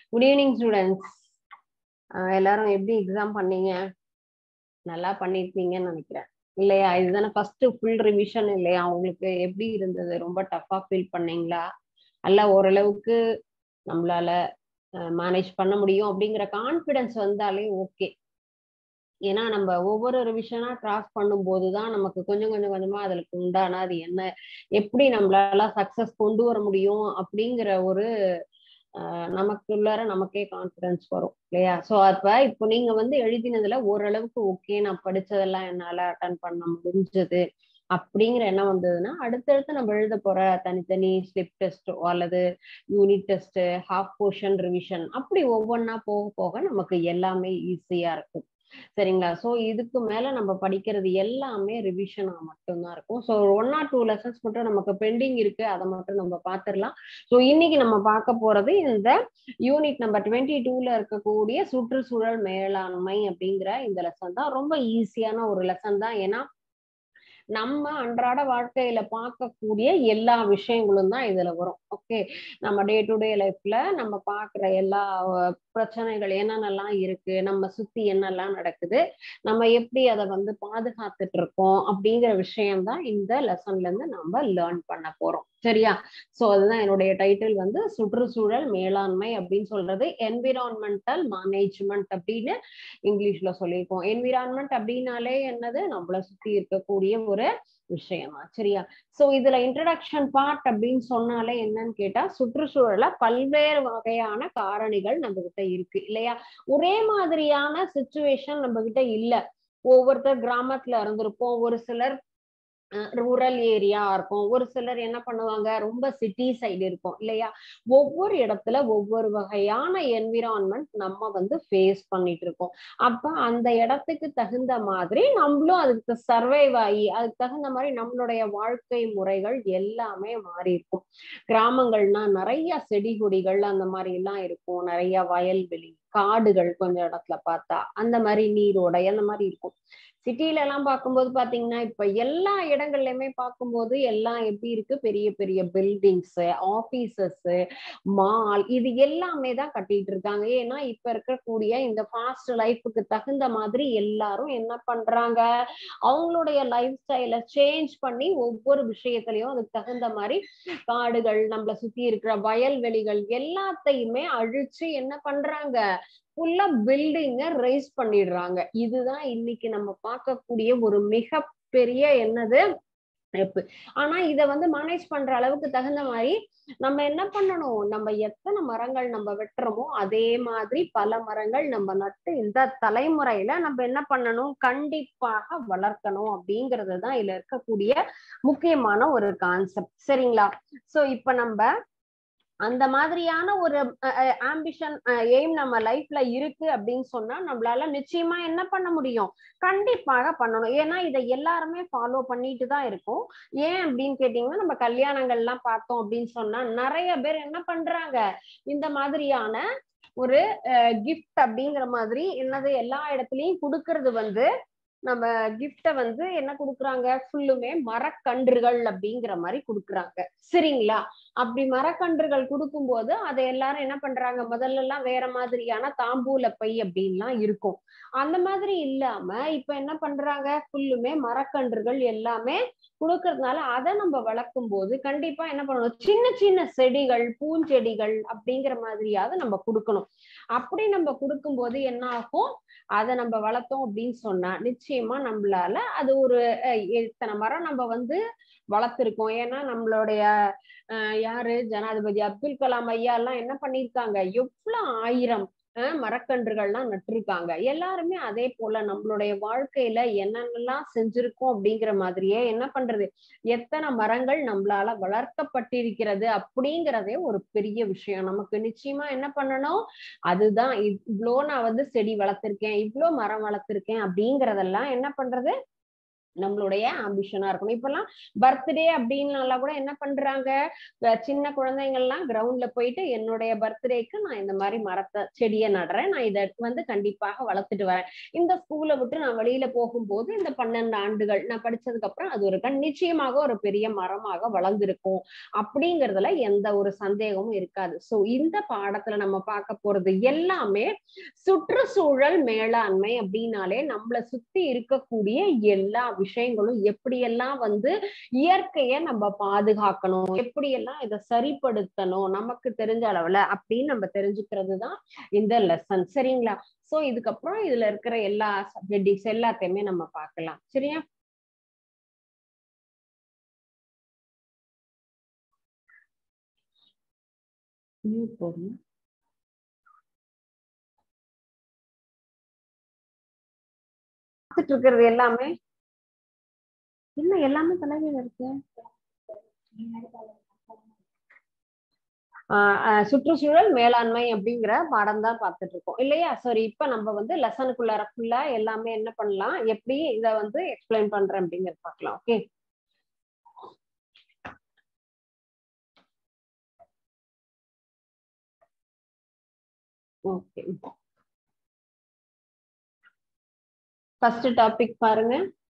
good evening students எல்லாரும் எப்படி exam பண்ணீங்க நல்லா பண்ணிருப்பீங்கன்னு நினைக்கிறேன் இல்லையா இதுதானே ஃபர்ஸ்ட் ஃபுல் ரிவிஷன் இல்லையா உங்களுக்கு எப்படி இருந்தது ரொம்ப டஃபா ஃபீல் பண்ணீங்களா அல்ல ஓரளவுக்கு நம்மளால மேனேஜ் பண்ண முடியும் அப்படிங்கிற கான்ஃபிடன்ஸ் வந்தாலே ஓகே ஏன்னா நம்ம ஒவ்வொரு ரிவிஷனா கிராஸ் பண்ணும்போது தான் நமக்கு கொஞ்சம் கொஞ்சம் கொஞ்சமா அதுக்கு உண்டான அது என்ன எப்படி நம்மளால சக்சஸ் கொண்டு வர முடியும் அப்படிங்கிற ஒரு நமக்குள்ளார நமக்கே கான்பிடன்ஸ் வரும் இல்லையா சோ அப்ப இப்போ நீங்க வந்து எழுதினதுல ஓரளவுக்கு ஓகே நான் படிச்சதெல்லாம் என்னால அட்டன் பண்ண முடிஞ்சது அப்படிங்கிற என்ன வந்ததுன்னா அடுத்தடுத்து நம்ம எழுத போற தனித்தனி ஸ்லிப் டெஸ்ட் அல்லது unit test half portion revision அப்படி ஒவ்வொன்றா போக போக நமக்கு எல்லாமே ஈஸியா இருக்கும் சரிங்களா ஸோ இதுக்கு மேல நம்ம படிக்கிறது எல்லாமே ரிவிஷனா மட்டும்தான் இருக்கும் so one or two lessons மட்டும் நமக்கு பெண்டிங் இருக்கு அதை மட்டும் நம்ம பார்த்துடலாம் ஸோ இன்னைக்கு நம்ம பார்க்க போறது இந்த யூனிட் நம்பர் டுவெண்ட்டி டூல இருக்கக்கூடிய சுற்றுச்சூழல் மேலாண்மை அப்படிங்கிற இந்த லெசன் தான் ரொம்ப ஈஸியான ஒரு லெசன் தான் ஏன்னா நம்ம அன்றாட வாழ்க்கையில பார்க்கக்கூடிய எல்லா விஷயங்களும் தான் இதுல வரும் ஓகே நம்ம டே டு டே லைஃப்ல நம்ம பாக்குற எல்லா பிரச்சனைகள் என்னென்னலாம் இருக்கு நம்ம சுத்தி என்னெல்லாம் நடக்குது நம்ம எப்படி அதை வந்து பாதுகாத்துட்டு இருக்கோம் அப்படிங்கிற விஷயம்தான் இந்த லெசன்ல இருந்து நம்ம லேர்ன் பண்ண போறோம் சரியா சோ அதுதான் என்னுடைய டைட்டில் வந்து சுற்றுச்சூழல் மேலாண்மை அப்படின்னு சொல்றது என்விரான்மெண்டல் மேனேஜ்மெண்ட் அப்படின்னு இங்கிலீஷ்ல சொல்லியிருக்கோம் என்விரான்மெண்ட் அப்படின்னாலே என்னது நம்மளை சுத்தி இருக்கக்கூடிய ஒரு விஷயமா சரியா சோ இதுல இன்ட்ரடக்ஷன் பார்ட் அப்படின்னு சொன்னாலே என்னன்னு கேட்டா சுற்றுச்சூழல பல்வேறு வகையான காரணிகள் நம்ம கிட்ட இருக்கு இல்லையா ஒரே மாதிரியான சுச்சுவேஷன் நம்ம கிட்ட இல்ல ஒவ்வொருத்தர் கிராமத்துல இருந்திருப்போம் ஒரு சிலர் ரூரல் ஏரியா இருக்கும் ஒரு சிலர் என்ன பண்ணுவாங்க ரொம்ப சிட்டி சைடு இருக்கும் இல்லையா ஒவ்வொரு இடத்துல ஒவ்வொரு வகையான என்விரான்மெண்ட் நம்ம வந்து ஃபேஸ் பண்ணிட்டு இருக்கோம் அப்ப அந்த இடத்துக்கு தகுந்த மாதிரி நம்மளும் அதுக்கு சர்வைவ் ஆகி அதுக்கு தகுந்த மாதிரி நம்மளுடைய வாழ்க்கை முறைகள் எல்லாமே மாறி இருக்கும் கிராமங்கள்னா நிறைய செடி கொடிகள் அந்த மாதிரி எல்லாம் இருக்கும் நிறைய வயல்வெளி காடுகள் கொஞ்சம் இடத்துல பார்த்தா அந்த மாதிரி நீரோடை அந்த மாதிரி இருக்கும் சிட்டில எல்லாம் பார்க்கும்போது பாத்தீங்கன்னா இப்ப எல்லா இடங்கள்லயுமே பார்க்கும்போது எல்லாம் எப்படி இருக்கு பெரிய பெரிய பில்டிங்ஸ் ஆபீசஸ் மால் இது எல்லாமே தான் கட்டிட்டு இருக்காங்க ஏன்னா இப்ப இருக்கக்கூடிய இந்த ஃபாஸ்ட் லைஃபுக்கு தகுந்த மாதிரி எல்லாரும் என்ன பண்றாங்க அவங்களுடைய லைஃப் ஸ்டைல சேஞ்ச் பண்ணி ஒவ்வொரு விஷயத்திலயும் அதுக்கு தகுந்த மாதிரி காடுகள் நம்மள சுத்தி இருக்கிற வயல்வெளிகள் எல்லாத்தையுமே அழிச்சு என்ன பண்றாங்க ஃபுல்லா பில்டிங்க ரைஸ் பண்ணிடுறாங்க இதுதான் இன்னைக்கு நம்ம பார்க்கக்கூடிய ஒரு மிகப்பெரிய என்னது ஆனா இத வந்து மேனேஜ் பண்ற அளவுக்கு தகுந்த மாதிரி நம்ம என்ன பண்ணணும் நம்ம எத்தனை மரங்கள் நம்ம வெட்டுறோமோ அதே மாதிரி பல மரங்கள் நம்ம நட்டு இந்த தலைமுறையில நம்ம என்ன பண்ணணும் கண்டிப்பாக வளர்க்கணும் அப்படிங்கிறது தான் இதுல இருக்கக்கூடிய முக்கியமான ஒரு கான்செப்ட் சரிங்களா சோ இப்ப நம்ம அந்த மாதிரியான ஒரு ஆம்பிஷன் எய்ம் நம்ம லைஃப்ல இருக்கு அப்படின்னு சொன்னா நம்மளால நிச்சயமா என்ன பண்ண முடியும் கண்டிப்பாக பண்ணணும் ஏன்னா இதை எல்லாருமே ஃபாலோ பண்ணிட்டு தான் இருக்கும் ஏன் அப்படின்னு கேட்டீங்கன்னா நம்ம கல்யாணங்கள் எல்லாம் பார்த்தோம் அப்படின்னு சொன்னா நிறைய பேர் என்ன பண்றாங்க இந்த மாதிரியான ஒரு கிஃப்ட் அப்படிங்கிற மாதிரி என்னது எல்லா இடத்துலயும் கொடுக்கறது வந்து நம்ம கிஃப்ட வந்து என்ன கொடுக்குறாங்க ஃபுல்லுமே மரக்கன்றுகள் அப்படிங்கிற மாதிரி கொடுக்குறாங்க சரிங்களா அப்படி மரக்கன்றுகள் கொடுக்கும்போது அதை எல்லாரும் என்ன பண்றாங்க முதல்ல எல்லாம் வேற மாதிரியான தாம்பூல பை அப்படின்லாம் இருக்கும் அந்த மாதிரி இல்லாம இப்ப என்ன பண்றாங்க ஃபுல்லுமே மரக்கன்றுகள் எல்லாமே கொடுக்கறதுனால அதை நம்ம வளர்க்கும் போது கண்டிப்பா என்ன பண்ணணும் சின்ன சின்ன செடிகள் பூஞ்செடிகள் அப்படிங்கிற மாதிரியாவது நம்ம கொடுக்கணும் அப்படி நம்ம கொடுக்கும் போது என்ன ஆகும் அதை நம்ம வளர்த்தோம் அப்படின்னு சொன்னா நிச்சயமா நம்மளால அது ஒரு இத்தனை மரம் நம்ம வந்து வளர்த்திருக்கோம் ஏன்னா நம்மளுடைய யாரு ஜனாதிபதி அப்துல் கலாம் ஐயா எல்லாம் என்ன பண்ணிருக்காங்க எவ்வளவு ஆயிரம் மரக்கன்றுகள்லாம் நட்டிருக்காங்க எல்லாருமே அதே போல நம்மளுடைய வாழ்க்கையில என்னென்னலாம் செஞ்சிருக்கோம் அப்படிங்கிற மாதிரியே என்ன பண்றது எத்தனை மரங்கள் நம்மளால வளர்க்கப்பட்டிருக்கிறது அப்படிங்கிறதே ஒரு பெரிய விஷயம் நமக்கு நிச்சயமா என்ன பண்ணணும் அதுதான் இவ்வளோ நான் வந்து செடி வளர்த்திருக்கேன் இவ்வளோ மரம் வளர்த்திருக்கேன் அப்படிங்கறதெல்லாம் என்ன பண்றது நம்மளுடைய ஆம்பிஷனா இருக்கணும் இப்பெல்லாம் பர்த்டே அப்படின்னால கூட என்ன பண்றாங்க சின்ன குழந்தைங்க எல்லாம் கிரவுண்ட்ல போயிட்டு என்னுடைய பர்த்டேக்கு நான் இந்த மாதிரி மரத்தை செடியை நடுறேன் நான் இதை வந்து கண்டிப்பாக வளர்த்துட்டு வரேன் இந்த ஸ்கூலை விட்டு நான் வெளியில போகும்போது இந்த பன்னெண்டு ஆண்டுகள் நான் படிச்சதுக்கு அப்புறம் அது ஒரு நிச்சயமாக ஒரு பெரிய மரமாக வளர்ந்திருக்கும் அப்படிங்கறதுல எந்த ஒரு சந்தேகமும் இருக்காது சோ இந்த பாடத்துல நம்ம பார்க்க போறது எல்லாமே சுற்றுச்சூழல் மேலாண்மை அப்படின்னாலே நம்மளை சுத்தி இருக்கக்கூடிய எல்லா விஷயங்களும் எப்படியெல்லாம் வந்து இயற்கைய நம்ம பாதுகாக்கணும் எப்படியெல்லாம் இதை சரிப்படுத்தணும் நமக்கு தெரிஞ்ச அளவுல அப்படின்னு நம்ம தெரிஞ்சுக்கிறது தான் இந்த லெசன் சரிங்களா சோ இதுக்கப்புறம் இதுல இருக்கிற எல்லா சப்ஜெக்ட்ஸ் எல்லாத்தையுமே நம்ம பார்க்கலாம் சரியா போடுங்க பார்த்துட்டு இருக்கிறது எல்லாமே என்ன எல்லாமே தலைமையில இருக்கு சுற்றுச்சூழல் மேலாண்மை அப்படிங்கிற பாடம் தான் பார்த்துட்டு இருக்கோம் இல்லையா சரி இப்ப நம்ம வந்து லெசனுக்குள்ளார ஃபுல்லா எல்லாமே என்ன பண்ணலாம் எப்படி இத வந்து எக்ஸ்பிளைன் பண்றேன் அப்படிங்கறது பார்க்கலாம் ஓகே ஓகே ஃபர்ஸ்ட் டாபிக் பாருங்க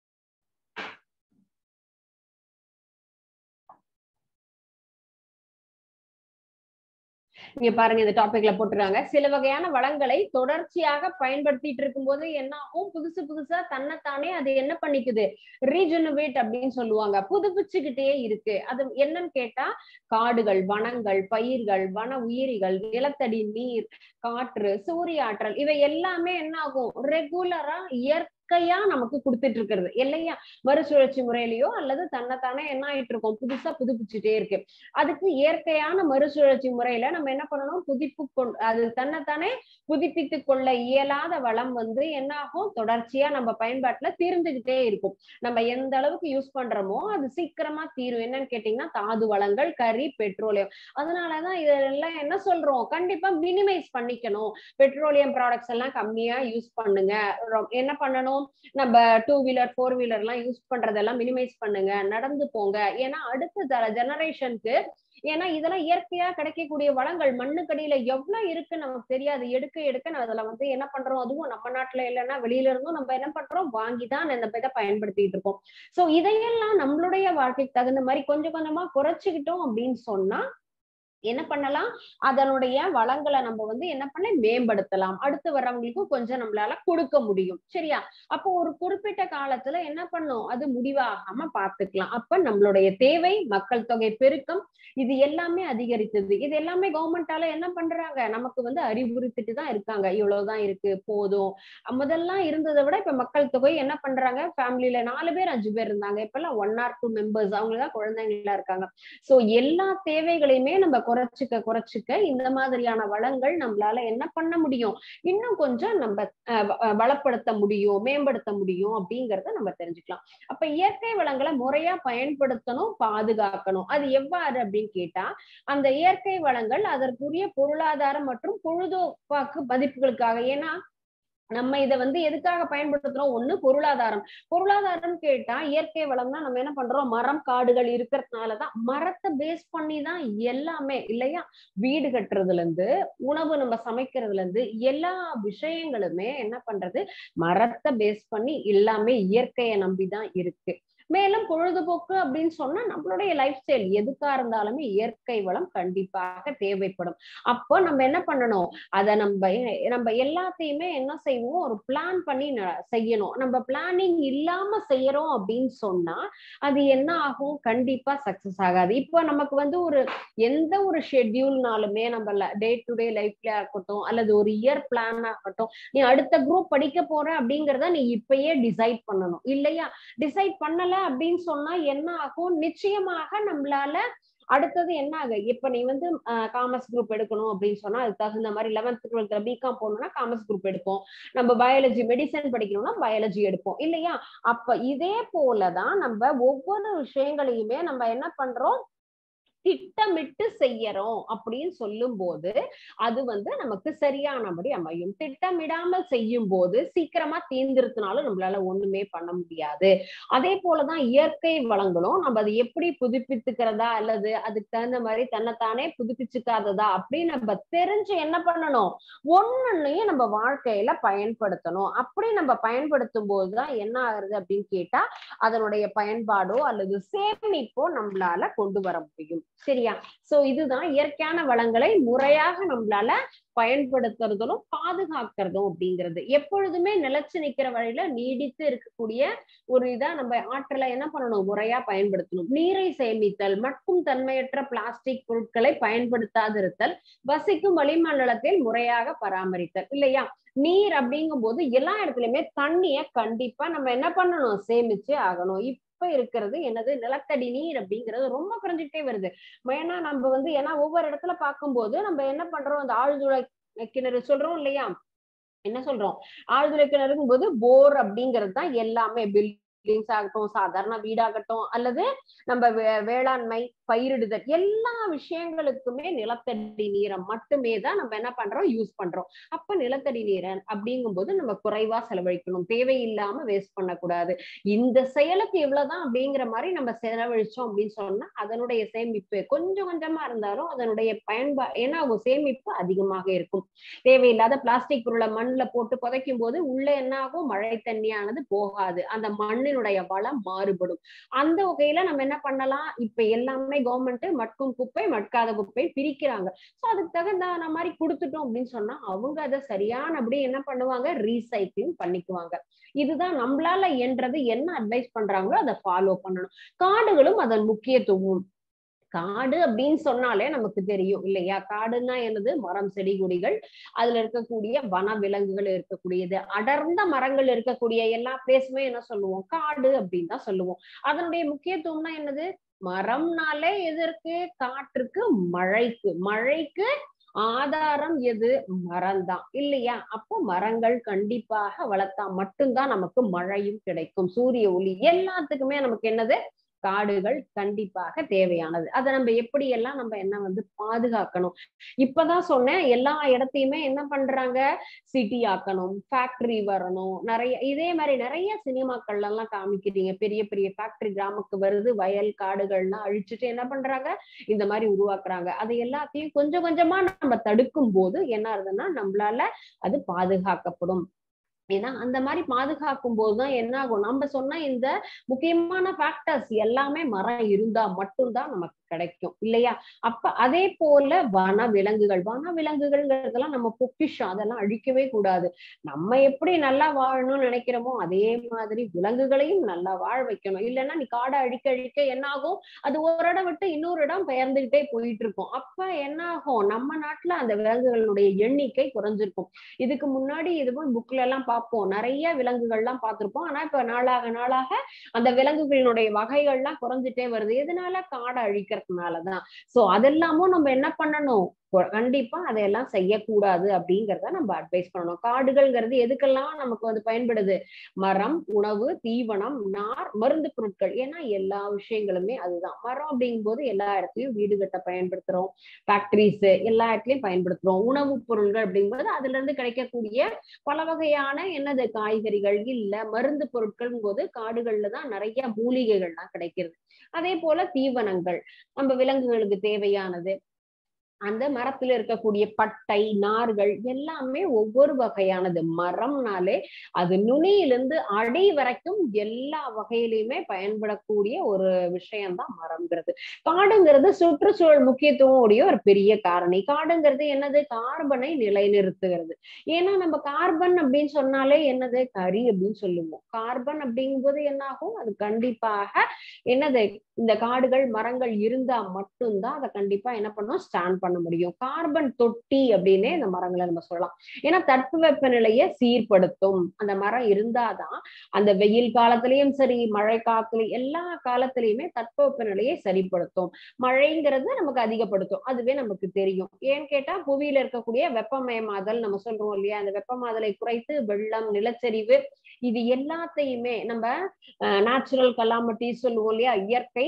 இங்க பாருங்க இந்த டாபிக்ல போட்டுருக்காங்க சில வகையான வளங்களை தொடர்ச்சியாக பயன்படுத்திட்டு இருக்கும்போது என்ன ஆகும் புதுசு புதுசா தன்னைத்தானே அது என்ன பண்ணிக்குது ரீஜெனவேட் அப்படின்னு சொல்லுவாங்க புதுப்பிச்சுக்கிட்டே இருக்கு அது என்னன்னு கேட்டா காடுகள் வனங்கள் பயிர்கள் வன உயிரிகள் நிலத்தடி நீர் காற்று சூரிய ஆற்றல் இவை எல்லாமே என்ன ஆகும் ரெகுலரா இயற்கை இயற்கையா நமக்கு கொடுத்துட்டு இருக்கிறது இல்லையா மறுசுழற்சி முறையிலயோ அல்லது தன்னைத்தானே என்ன ஆயிட்டு இருக்கோம் புதுசா புதுப்பிச்சுட்டே இருக்கு அதுக்கு இயற்கையான மறுசுழற்சி முறையில நம்ம என்ன பண்ணணும் புதுப்பு கொண்டு அது தன்னைத்தானே புதுப்பித்து கொள்ள இயலாத வளம் வந்து என்ன ஆகும் தொடர்ச்சியா நம்ம பயன்பாட்டுல தீர்ந்துகிட்டே இருக்கும் நம்ம எந்த அளவுக்கு யூஸ் பண்றோமோ அது சீக்கிரமா தீரும் என்னன்னு கேட்டீங்கன்னா தாது வளங்கள் கறி பெட்ரோலியம் அதனாலதான் இதெல்லாம் என்ன சொல்றோம் கண்டிப்பா மினிமைஸ் பண்ணிக்கணும் பெட்ரோலியம் ப்ராடக்ட்ஸ் எல்லாம் கம்மியா யூஸ் பண்ணுங்க என்ன பண்ணணும் நம்ம டூ வீலர் ஃபோர் வீலர் எல்லாம் யூஸ் பண்றதெல்லாம் மினிமைஸ் பண்ணுங்க நடந்து போங்க ஏன்னா அடுத்த ஜெனரேஷனுக்கு ஏன்னா இதெல்லாம் இயற்கையா கிடைக்கக்கூடிய வளங்கள் மண்ணுக்கடியில எவ்வளவு இருக்கு நமக்கு தெரியாது எடுக்க எடுக்க அதுல வந்து என்ன பண்றோம் அதுவும் நம்ம நாட்டுல இல்லைன்னா வெளியில இருந்தும் நம்ம என்ன பண்றோம் வாங்கிதான் இந்த இதை பயன்படுத்திட்டு இருக்கோம் சோ இதையெல்லாம் நம்மளுடைய வாழ்க்கைக்கு தகுந்த மாதிரி கொஞ்சம் கொஞ்சமா குறைச்சிக்கிட்டோம் அப்படின்னு சொன்னா என்ன பண்ணலாம் அதனுடைய வளங்களை நம்ம வந்து என்ன பண்ண மேம்படுத்தலாம் அடுத்து வர்றவங்களுக்கும் கொஞ்சம் நம்மளால கொடுக்க முடியும் சரியா அப்போ ஒரு குறிப்பிட்ட காலத்துல என்ன பண்ணும் அது முடிவாகாம பாத்துக்கலாம் அப்ப நம்மளுடைய தேவை மக்கள் தொகை பெருக்கம் இது எல்லாமே அதிகரித்தது இது எல்லாமே கவர்மெண்டால என்ன பண்றாங்க நமக்கு வந்து அறிவுறுத்திட்டு தான் இருக்காங்க இவ்வளவுதான் இருக்கு போதும் முதல்லாம் இருந்ததை விட இப்ப மக்கள் தொகை என்ன பண்றாங்க ஃபேமிலியில நாலு பேர் அஞ்சு பேர் இருந்தாங்க இப்ப எல்லாம் ஒன் ஆர் டூ மெம்பர்ஸ் அவங்கதான் குழந்தைங்களா இருக்காங்க சோ எல்லா தேவைகளையுமே நம்ம குறைச்சிக்க குறைச்சிக்க இந்த மாதிரியான வளங்கள் நம்மளால என்ன பண்ண முடியும் இன்னும் கொஞ்சம் நம்ம வளப்படுத்த முடியும் மேம்படுத்த முடியும் அப்படிங்கறத நம்ம தெரிஞ்சுக்கலாம் அப்ப இயற்கை வளங்களை முறையா பயன்படுத்தணும் பாதுகாக்கணும் அது எவ்வாறு அப்படின்னு கேட்டா அந்த இயற்கை வளங்கள் அதற்குரிய பொருளாதாரம் மற்றும் பொழுதுபாக்கு மதிப்புகளுக்காக ஏன்னா நம்ம இதை வந்து எதுக்காக பயன்படுத்துறோம் ஒண்ணு பொருளாதாரம் பொருளாதாரம் கேட்டா இயற்கை வளம்னா நம்ம என்ன பண்றோம் மரம் காடுகள் இருக்கிறதுனாலதான் மரத்தை பேஸ் பண்ணி தான் எல்லாமே இல்லையா வீடு கட்டுறதுல இருந்து உணவு நம்ம சமைக்கிறதுல இருந்து எல்லா விஷயங்களுமே என்ன பண்றது மரத்தை பேஸ் பண்ணி எல்லாமே இயற்கையை நம்பிதான் இருக்கு மேலும் பொழுதுபோக்கு அப்படின்னு சொன்னா நம்மளுடைய லைஃப் ஸ்டைல் எதுக்கா இருந்தாலுமே இயற்கை வளம் கண்டிப்பாக தேவைப்படும் அப்போ நம்ம என்ன பண்ணணும் அதை நம்ம நம்ம எல்லாத்தையுமே என்ன செய்வோம் ஒரு பிளான் பண்ணி செய்யணும் நம்ம பிளானிங் இல்லாம செய்யறோம் அப்படின்னு சொன்னா அது என்ன ஆகும் கண்டிப்பா சக்சஸ் ஆகாது இப்போ நமக்கு வந்து ஒரு எந்த ஒரு ஷெட்யூல்னாலுமே நம்ம டே டு டே லைஃப்ல இருக்கட்டும் அல்லது ஒரு இயர் பிளான் ஆகட்டும் நீ அடுத்த குரூப் படிக்க போற அப்படிங்கறத நீ இப்பயே டிசைட் பண்ணணும் இல்லையா டிசைட் பண்ணல அப்படின்னு சொன்னா என்ன ஆகும் நிச்சயமாக நம்மளால அடுத்தது என்ன ஆகு இப்ப நீ வந்து காமர்ஸ் குரூப் எடுக்கணும் அப்படின்னு சொன்னா அதுக்கு தகுந்த மாதிரி லெவன்த் டுவெல்த்ல பிகாம் போகணும்னா காமர்ஸ் குரூப் எடுப்போம் நம்ம பயாலஜி மெடிசன் படிக்கணும்னா பயாலஜி எடுப்போம் இல்லையா அப்ப இதே போலதான் நம்ம ஒவ்வொரு விஷயங்களையுமே நம்ம என்ன பண்றோம் திட்டமிட்டு செய்யறோம் அப்படின்னு சொல்லும் போது அது வந்து நமக்கு சரியானபடி அமையும் திட்டமிடாமல் செய்யும் போது சீக்கிரமா தீர்ந்துருத்தினாலும் நம்மளால ஒண்ணுமே பண்ண முடியாது அதே போலதான் இயற்கை வளங்களும் நம்ம அதை எப்படி புதுப்பித்துக்கிறதா அல்லது அதுக்கு தகுந்த மாதிரி தன்னைத்தானே புதுப்பிச்சுக்காததா அப்படின்னு நம்ம தெரிஞ்சு என்ன பண்ணணும் ஒன்னொன்னையும் நம்ம வாழ்க்கையில பயன்படுத்தணும் அப்படி நம்ம பயன்படுத்தும் போதுதான் என்ன ஆகுது அப்படின்னு கேட்டா அதனுடைய பயன்பாடோ அல்லது சேமிப்போ நம்மளால கொண்டு வர முடியும் சரியா சோ இதுதான் இயற்கையான வளங்களை முறையாக நம்மளால பயன்படுத்துறதும் பாதுகாக்கிறதும் அப்படிங்கிறது எப்பொழுதுமே நிலைச்சு நிக்கிற வழியில நீடித்து இருக்கக்கூடிய ஒரு இதா நம்ம ஆற்றலை என்ன பண்ணணும் முறையா பயன்படுத்தணும் நீரை சேமித்தல் மட்டும் தன்மையற்ற பிளாஸ்டிக் பொருட்களை பயன்படுத்தாதிருத்தல் வசிக்கும் வளிமண்டலத்தில் முறையாக பராமரித்தல் இல்லையா நீர் அப்படிங்கும் போது எல்லா இடத்துலயுமே தண்ணிய கண்டிப்பா நம்ம என்ன பண்ணணும் சேமிச்சு ஆகணும் இப்ப இருக்கிறது என்னது நிலத்தடி நீர் அப்படிங்கிறது ரொம்ப குறைஞ்சிட்டே வருது ஏன்னா நம்ம வந்து ஏன்னா ஒவ்வொரு இடத்துல பார்க்கும்போது நம்ம என்ன பண்றோம் அந்த ஆழ்துளை கிணறு சொல்றோம் இல்லையா என்ன சொல்றோம் ஆழ்துளை கிணறுங்கும் போது போர் அப்படிங்கிறது தான் எல்லாமே பில்டிங்ஸ் ஆகட்டும் சாதாரண வீடாகட்டும் அல்லது நம்ம வேளாண்மை பயிரிடுதல் எல்லா விஷயங்களுக்குமே நிலத்தடி நீரை மட்டுமே தான் நம்ம என்ன பண்றோம் யூஸ் பண்றோம் அப்ப நிலத்தடி நீரை அப்படிங்கும் போது நம்ம குறைவா செலவழிக்கணும் தேவையில்லாம வேஸ்ட் பண்ணக்கூடாது இந்த செயலுக்கு இவ்வளவுதான் அப்படிங்கிற மாதிரி நம்ம செலவழிச்சோம் அப்படின்னு சொன்னா அதனுடைய சேமிப்பு கொஞ்சம் கொஞ்சமா இருந்தாலும் அதனுடைய பயன்பா ஏன்னா அவங்க சேமிப்பு அதிகமாக இருக்கும் தேவையில்லாத பிளாஸ்டிக் பொருளை மண்ணுல போட்டு புதைக்கும் போது உள்ள என்ன ஆகும் மழை தண்ணியானது போகாது அந்த மண்ணினுடைய வளம் மாறுபடும் அந்த வகையில நம்ம என்ன பண்ணலாம் இப்ப எல்லாமே எல்லாமே கவர்மெண்ட் மட்கும் குப்பை மட்காத குப்பை பிரிக்கிறாங்க சோ அதுக்கு தகுந்த மாதிரி கொடுத்துட்டோம் அப்படின்னு சொன்னா அவங்க அதை சரியானபடி என்ன பண்ணுவாங்க ரீசைக்கிளிங் பண்ணிக்குவாங்க இதுதான் நம்மளால என்றது என்ன அட்வைஸ் பண்றாங்களோ அதை ஃபாலோ பண்ணணும் காடுகளும் அதன் முக்கியத்துவம் காடு அப்படின்னு சொன்னாலே நமக்கு தெரியும் இல்லையா காடுன்னா என்னது மரம் செடி கொடிகள் அதுல இருக்கக்கூடிய வன விலங்குகள் இருக்கக்கூடியது அடர்ந்த மரங்கள் இருக்கக்கூடிய எல்லா பிளேஸுமே என்ன சொல்லுவோம் காடு அப்படின்னு தான் சொல்லுவோம் அதனுடைய முக்கியத்துவம்னா என்னது மரம்னாலே எதற்கு காற்றுக்கு மழைக்கு மழைக்கு ஆதாரம் எது மரம் தான் இல்லையா அப்போ மரங்கள் கண்டிப்பாக வளர்த்தா மட்டும்தான் நமக்கு மழையும் கிடைக்கும் சூரிய ஒளி எல்லாத்துக்குமே நமக்கு என்னது காடுகள் கண்டிப்பாக தேவையானது அதை நம்ம எப்படி எல்லாம் நம்ம என்ன வந்து பாதுகாக்கணும் இப்பதான் சொன்னேன் எல்லா இடத்தையுமே என்ன பண்றாங்க சிட்டி ஆக்கணும் ஃபேக்டரி வரணும் நிறைய இதே மாதிரி நிறைய சினிமாக்கள்ல எல்லாம் காமிக்கிறீங்க பெரிய பெரிய ஃபேக்டரி கிராமக்கு வருது வயல் காடுகள்லாம் அழிச்சுட்டு என்ன பண்றாங்க இந்த மாதிரி உருவாக்குறாங்க அது எல்லாத்தையும் கொஞ்சம் கொஞ்சமா நம்ம தடுக்கும் போது என்ன ஆகுதுன்னா நம்மளால அது பாதுகாக்கப்படும் ஏன்னா அந்த மாதிரி பாதுகாக்கும் போதுதான் என்ன ஆகும் நம்ம சொன்ன இந்த முக்கியமான ஃபேக்டர்ஸ் எல்லாமே மரம் இருந்தா மட்டும்தான் நமக்கு கிடைக்கும் இல்லையா அப்ப அதே போல வன விலங்குகள் வன விலங்குகள்ங்கிறதெல்லாம் நம்ம பொக்கிஷம் அதெல்லாம் அழிக்கவே கூடாது நம்ம எப்படி நல்லா வாழணும்னு நினைக்கிறோமோ அதே மாதிரி விலங்குகளையும் நல்லா வாழ வைக்கணும் இல்லைன்னா நீ காடை அழிக்க அழிக்க என்ன ஆகும் அது ஒரு இடம் விட்டு இன்னொரு இடம் பெயர்ந்துகிட்டே போயிட்டு இருக்கும் அப்ப என்ன ஆகும் நம்ம நாட்டுல அந்த விலங்குகளுடைய எண்ணிக்கை குறைஞ்சிருக்கும் இதுக்கு முன்னாடி இதுவும் புக்ல எல்லாம் பார்ப்போம் நிறைய விலங்குகள் எல்லாம் பார்த்திருப்போம் ஆனா இப்ப நாளாக நாளாக அந்த விலங்குகளினுடைய வகைகள்லாம் குறைஞ்சிட்டே வருது எதனால காடை அழிக்கிறதுனாலதான் சோ அதெல்லாமும் நம்ம என்ன பண்ணணும் கண்டிப்பா அதையெல்லாம் செய்யக்கூடாது அப்படிங்கறத நம்ம அட்வைஸ் பண்ணணும் காடுகள்ங்கிறது எதுக்கெல்லாம் நமக்கு வந்து பயன்படுது மரம் உணவு தீவனம் நார் மருந்து பொருட்கள் ஏன்னா எல்லா விஷயங்களுமே அதுதான் மரம் அப்படிங்கும் போது எல்லா இடத்துலயும் வீடு கட்ட பயன்படுத்துறோம் ஃபேக்டரிஸ் எல்லா இடத்துலயும் பயன்படுத்துறோம் உணவுப் பொருட்கள் அப்படிங்கும்போது அதுல இருந்து கிடைக்கக்கூடிய பல வகையான என்னது காய்கறிகள் இல்ல மருந்து பொருட்கள் போது காடுகள்ல தான் நிறைய மூலிகைகள்லாம் கிடைக்கிறது அதே போல தீவனங்கள் நம்ம விலங்குகளுக்கு தேவையானது அந்த மரத்துல இருக்கக்கூடிய பட்டை நார்கள் எல்லாமே ஒவ்வொரு வகையானது மரம்னாலே அது நுனியிலிருந்து அடி வரைக்கும் எல்லா வகையிலுமே பயன்படக்கூடிய ஒரு விஷயம்தான் மரம்ங்கிறது காடுங்கிறது சுற்றுச்சூழல் முக்கியத்துவம் உடைய ஒரு பெரிய காரணி காடுங்கிறது என்னது கார்பனை நிலைநிறுத்துகிறது ஏன்னா நம்ம கார்பன் அப்படின்னு சொன்னாலே என்னது கரி அப்படின்னு சொல்லுவோம் கார்பன் அப்படிங்கும்போது என்ன ஆகும் அது கண்டிப்பாக என்னது இந்த காடுகள் மரங்கள் இருந்தா மட்டும்தான் அதை கண்டிப்பா என்ன பண்ணும் ஸ்டாண்ட் பண்ண முடியும் கார்பன் தொட்டி அப்படின்னே இந்த மரங்களை நம்ம சொல்லலாம் ஏன்னா தட்பவெப்ப நிலையை சீர்படுத்தும் அந்த மரம் இருந்தாதான் அந்த வெயில் காலத்திலயும் சரி மழை காலத்திலயும் எல்லா காலத்திலயுமே தட்பவெப்ப நிலையை சரிப்படுத்தும் மழைங்கிறது நமக்கு அதிகப்படுத்தும் அதுவே நமக்கு தெரியும் ஏன்னு கேட்டா புவியில இருக்கக்கூடிய வெப்பமயமாதல் நம்ம சொல்றோம் இல்லையா அந்த வெப்பமாதலை குறைத்து வெள்ளம் நிலச்சரிவு இது எல்லாத்தையுமே நம்ம நேச்சுரல் கலாமிட்டி சொல்லுவோம் இல்லையா இயற்கை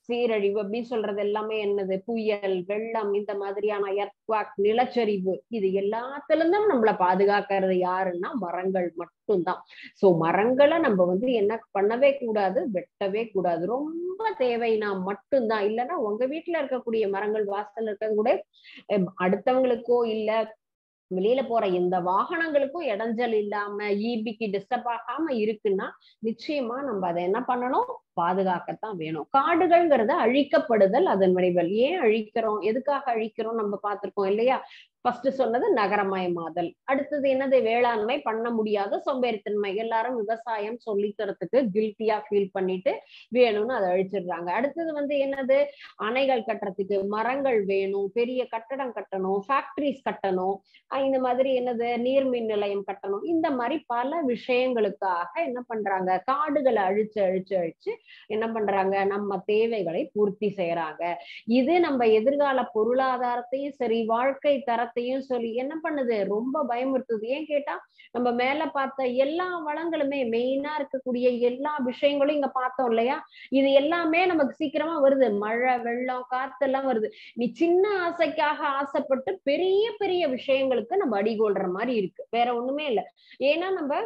சீரழிவு அப்படின்னு சொல்றது எல்லாமே என்னது புயல் வெள்ளம் இந்த மாதிரியான எர்த்வாக் நிலச்சரிவு இது எல்லாத்துல இருந்தும் நம்மள பாதுகாக்கிறது யாருன்னா மரங்கள் மட்டும்தான் சோ மரங்களை நம்ம வந்து என்ன பண்ணவே கூடாது வெட்டவே கூடாது ரொம்ப தேவைனா மட்டும்தான் இல்லைன்னா உங்க வீட்டுல இருக்கக்கூடிய மரங்கள் வாசல் இருக்கிறது கூட அடுத்தவங்களுக்கோ இல்ல வெளியில போற எந்த வாகனங்களுக்கும் இடைஞ்சல் இல்லாம ஈபிக்கு டிஸ்டர்ப் ஆகாம இருக்குன்னா நிச்சயமா நம்ம அதை என்ன பண்ணணும் பாதுகாக்கத்தான் வேணும் காடுகள்ங்கிறது அழிக்கப்படுதல் அதன் விளைவுகள் ஏன் அழிக்கிறோம் எதுக்காக அழிக்கிறோம் நம்ம பார்த்திருக்கோம் இல்லையா ஃபர்ஸ்ட் சொன்னது நகரமயமாதல் அடுத்தது என்னது வேளாண்மை பண்ண முடியாத சோம்பேறித்தன்மை எல்லாரும் விவசாயம் சொல்லிக்கிறதுக்கு கில்ட்டியா ஃபீல் பண்ணிட்டு வேணும்னு அதை அழிச்சிடுறாங்க அடுத்தது வந்து என்னது அணைகள் கட்டுறதுக்கு மரங்கள் வேணும் பெரிய கட்டடம் கட்டணும் ஃபேக்டரிஸ் கட்டணும் இந்த மாதிரி என்னது நீர்மின் நிலையம் கட்டணும் இந்த மாதிரி பல விஷயங்களுக்காக என்ன பண்றாங்க காடுகளை அழிச்சு அழிச்சு அழிச்சு என்ன பண்றாங்க நம்ம தேவைகளை பூர்த்தி செய்யறாங்க இது நம்ம எதிர்கால பொருளாதாரத்தையும் சரி வாழ்க்கை தரத்தையும் சொல்லி என்ன பண்ணுது ரொம்ப பயமுறுத்துது ஏன் கேட்டா நம்ம மேல பார்த்த எல்லா வளங்களுமே மெயினா இருக்கக்கூடிய எல்லா விஷயங்களும் இங்க பார்த்தோம் இல்லையா இது எல்லாமே நமக்கு சீக்கிரமா வருது மழை வெள்ளம் காத்து எல்லாம் வருது நீ சின்ன ஆசைக்காக ஆசைப்பட்டு பெரிய பெரிய விஷயங்களுக்கு நம்ம அடிகொள்ற மாதிரி இருக்கு வேற ஒண்ணுமே இல்லை ஏன்னா நம்ம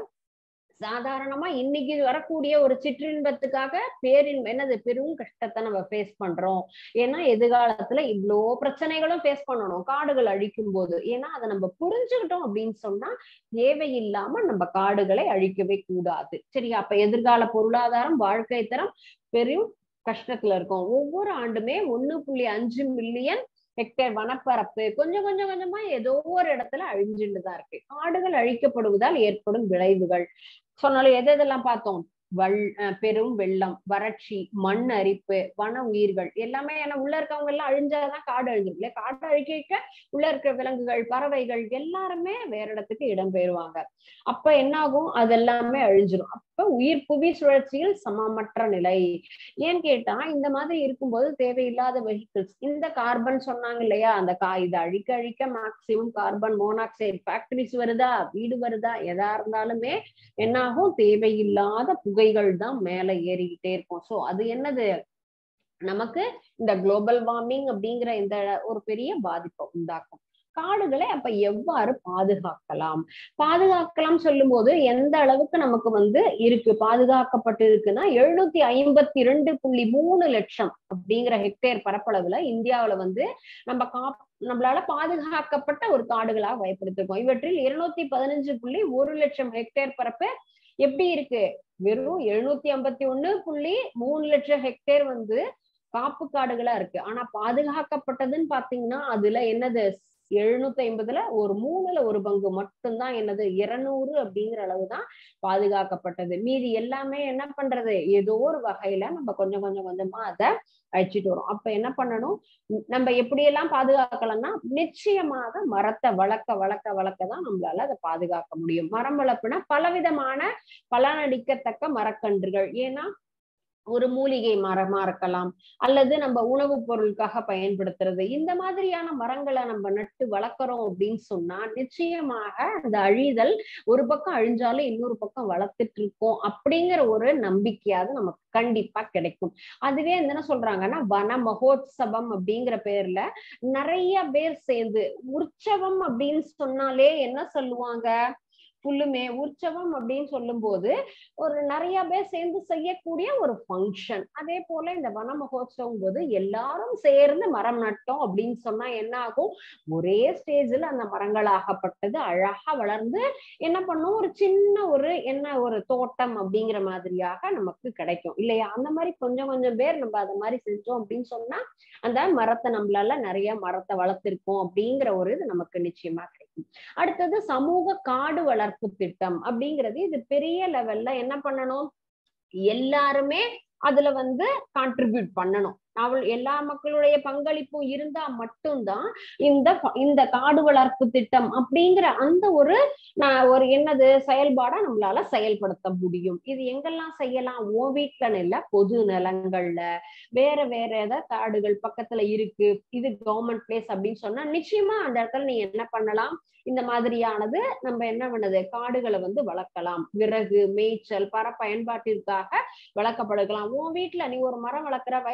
சாதாரணமா இன்னைக்கு வரக்கூடிய ஒரு சிற்றின்பத்துக்காக பேரின் என்னது பெரும் கஷ்டத்தை நம்ம ஃபேஸ் பண்றோம் ஏன்னா எதிர்காலத்துல இவ்வளோ பிரச்சனைகளும் ஃபேஸ் பண்ணணும் காடுகள் அழிக்கும் போது ஏன்னா அதை நம்ம புரிஞ்சுக்கிட்டோம் அப்படின்னு சொன்னா தேவையில்லாம நம்ம காடுகளை அழிக்கவே கூடாது சரியா அப்ப எதிர்கால பொருளாதாரம் வாழ்க்கை தரம் பெரும் கஷ்டத்துல இருக்கும் ஒவ்வொரு ஆண்டுமே ஒண்ணு புள்ளி அஞ்சு மில்லியன் ஹெக்டேர் வனப்பரப்பு கொஞ்சம் கொஞ்சம் கொஞ்சமா ஏதோ ஒரு இடத்துல அழிஞ்சுட்டு தான் இருக்கு காடுகள் அழிக்கப்படுவதால் ஏற்படும் விளைவுகள் சொன்னாலும் எது எதெல்லாம் பார்த்தோம் வள் பெரும் வெள்ளம் வறட்சி மண் அரிப்பு வன உயிர்கள் எல்லாமே ஏன்னா உள்ள இருக்கவங்க எல்லாம் அழிஞ்சாதான் காடு அழிஞ்சிடும் இல்லையா காடு அழிக்க உள்ள இருக்கிற விலங்குகள் பறவைகள் எல்லாருமே வேற இடத்துக்கு இடம் பெறுவாங்க அப்ப என்ன ஆகும் அது எல்லாமே அழிஞ்சிடும் அப்ப உயிர் புவி சுழற்சியில் சமமற்ற நிலை ஏன்னு கேட்டா இந்த மாதிரி இருக்கும்போது தேவையில்லாத வெஹிக்கிள்ஸ் இந்த கார்பன் சொன்னாங்க இல்லையா அந்த கா இதை அழிக்க அழிக்க மேக்சிமம் கார்பன் மோனாக்சைடு ஃபேக்டரிஸ் வருதா வீடு வருதா எதா இருந்தாலுமே என்னாகும் தேவையில்லாத புகைகள் தான் மேல ஏறிக்கிட்டே இருக்கும் சோ அது என்னது நமக்கு இந்த குளோபல் வார்மிங் அப்படிங்கிற இந்த ஒரு பெரிய பாதிப்பை உண்டாக்கும் காடுகளை அப்ப எவ்வாறு பாதுகாக்கலாம் பாதுகாக்கலாம் சொல்லும் போது எந்த அளவுக்கு நமக்கு வந்து இருக்கு பாதுகாக்கப்பட்டு இருக்குன்னா எழுநூத்தி ஐம்பத்தி இரண்டு புள்ளி மூணு லட்சம் அப்படிங்கிற ஹெக்டேர் பரப்பளவுல இந்தியாவில வந்து நம்ம கா நம்மளால பாதுகாக்கப்பட்ட ஒரு காடுகளாக வகைப்படுத்திருக்கோம் இவற்றில் இருநூத்தி பதினஞ்சு புள்ளி ஒரு லட்சம் ஹெக்டேர் பரப்பு எப்படி இருக்கு வெறும் எழுநூத்தி ஐம்பத்தி ஒண்ணு புள்ளி மூணு லட்சம் ஹெக்டேர் வந்து காப்பு காடுகளா இருக்கு ஆனா பாதுகாக்கப்பட்டதுன்னு பாத்தீங்கன்னா அதுல என்னது எழுநூத்தி ஐம்பதுல ஒரு மூணுல ஒரு பங்கு மட்டும்தான் என்னது இருநூறு அப்படிங்கிற அளவுதான் பாதுகாக்கப்பட்டது மீதி எல்லாமே என்ன பண்றது ஏதோ ஒரு வகையில நம்ம கொஞ்சம் கொஞ்சம் கொஞ்சமா அதை அழிச்சிட்டு வரும் அப்ப என்ன பண்ணணும் நம்ம எப்படியெல்லாம் பாதுகாக்கலாம்னா நிச்சயமாக மரத்தை வளர்க்க வளர்க்க வளர்க்க தான் நம்மளால அதை பாதுகாக்க முடியும் மரம் வளர்ப்புனா பலவிதமான பலனடிக்கத்தக்க மரக்கன்றுகள் ஏன்னா ஒரு மூலிகை மரமா இருக்கலாம் அல்லது நம்ம உணவுப் பொருளுக்காக பயன்படுத்துறது இந்த மாதிரியான மரங்களை நம்ம நட்டு வளர்க்குறோம் அப்படின்னு சொன்னா நிச்சயமாக அந்த அழிதல் ஒரு பக்கம் அழிஞ்சாலும் இன்னொரு பக்கம் வளர்த்துட்டு இருக்கோம் அப்படிங்கிற ஒரு நம்பிக்கையாவது நமக்கு கண்டிப்பா கிடைக்கும் அதுவே என்ன சொல்றாங்கன்னா வன மகோத்சவம் அப்படிங்கிற பேர்ல நிறைய பேர் சேர்ந்து உற்சவம் அப்படின்னு சொன்னாலே என்ன சொல்லுவாங்க ஃபுல்லுமே உற்சவம் அப்படின்னு சொல்லும் போது ஒரு நிறைய பேர் சேர்ந்து செய்யக்கூடிய ஒரு ஃபங்க்ஷன் அதே போல இந்த வன மகோத்சவம் போது எல்லாரும் சேர்ந்து மரம் நட்டோம் அப்படின்னு சொன்னா என்ன ஆகும் ஒரே ஸ்டேஜ்ல அந்த மரங்கள் ஆகப்பட்டது அழகா வளர்ந்து என்ன பண்ணும் ஒரு சின்ன ஒரு என்ன ஒரு தோட்டம் அப்படிங்கிற மாதிரியாக நமக்கு கிடைக்கும் இல்லையா அந்த மாதிரி கொஞ்சம் கொஞ்சம் பேர் நம்ம அந்த மாதிரி செஞ்சோம் அப்படின்னு சொன்னா அந்த மரத்தை நம்மளால நிறைய மரத்தை வளர்த்திருக்கோம் அப்படிங்கிற ஒரு இது நமக்கு நிச்சயமா கிடைக்கும் அடுத்தது சமூக காடு வளர்ப்பு திட்டம் அப்படிங்கிறது இது பெரிய லெவல்ல என்ன பண்ணணும் எல்லாருமே அதுல வந்து கான்ட்ரிபியூட் பண்ணணும் அவள் எல்லா மக்களுடைய பங்களிப்பும் இருந்தா மட்டும்தான் இந்த இந்த காடு வளர்ப்பு திட்டம் அப்படிங்கிற அந்த ஒரு நான் ஒரு என்னது செயல்பாடா நம்மளால செயல்படுத்த முடியும் இது எங்கெல்லாம் செய்யலாம் ஓ வீட்டுல இல்ல பொது நிலங்கள்ல வேற வேற ஏதாவது காடுகள் பக்கத்துல இருக்கு இது கவர்மெண்ட் பிளேஸ் அப்படின்னு சொன்னா நிச்சயமா அந்த இடத்துல நீ என்ன பண்ணலாம் இந்த மாதிரியானது நம்ம என்ன பண்ணுது காடுகளை வந்து வளர்க்கலாம் விறகு மேய்ச்சல் பர பயன்பாட்டிற்காக வளர்க்கப்படுக்கலாம் உன் வீட்டுல நீ ஒரு மரம் வளர்க்குற வயல் வளர்க்குற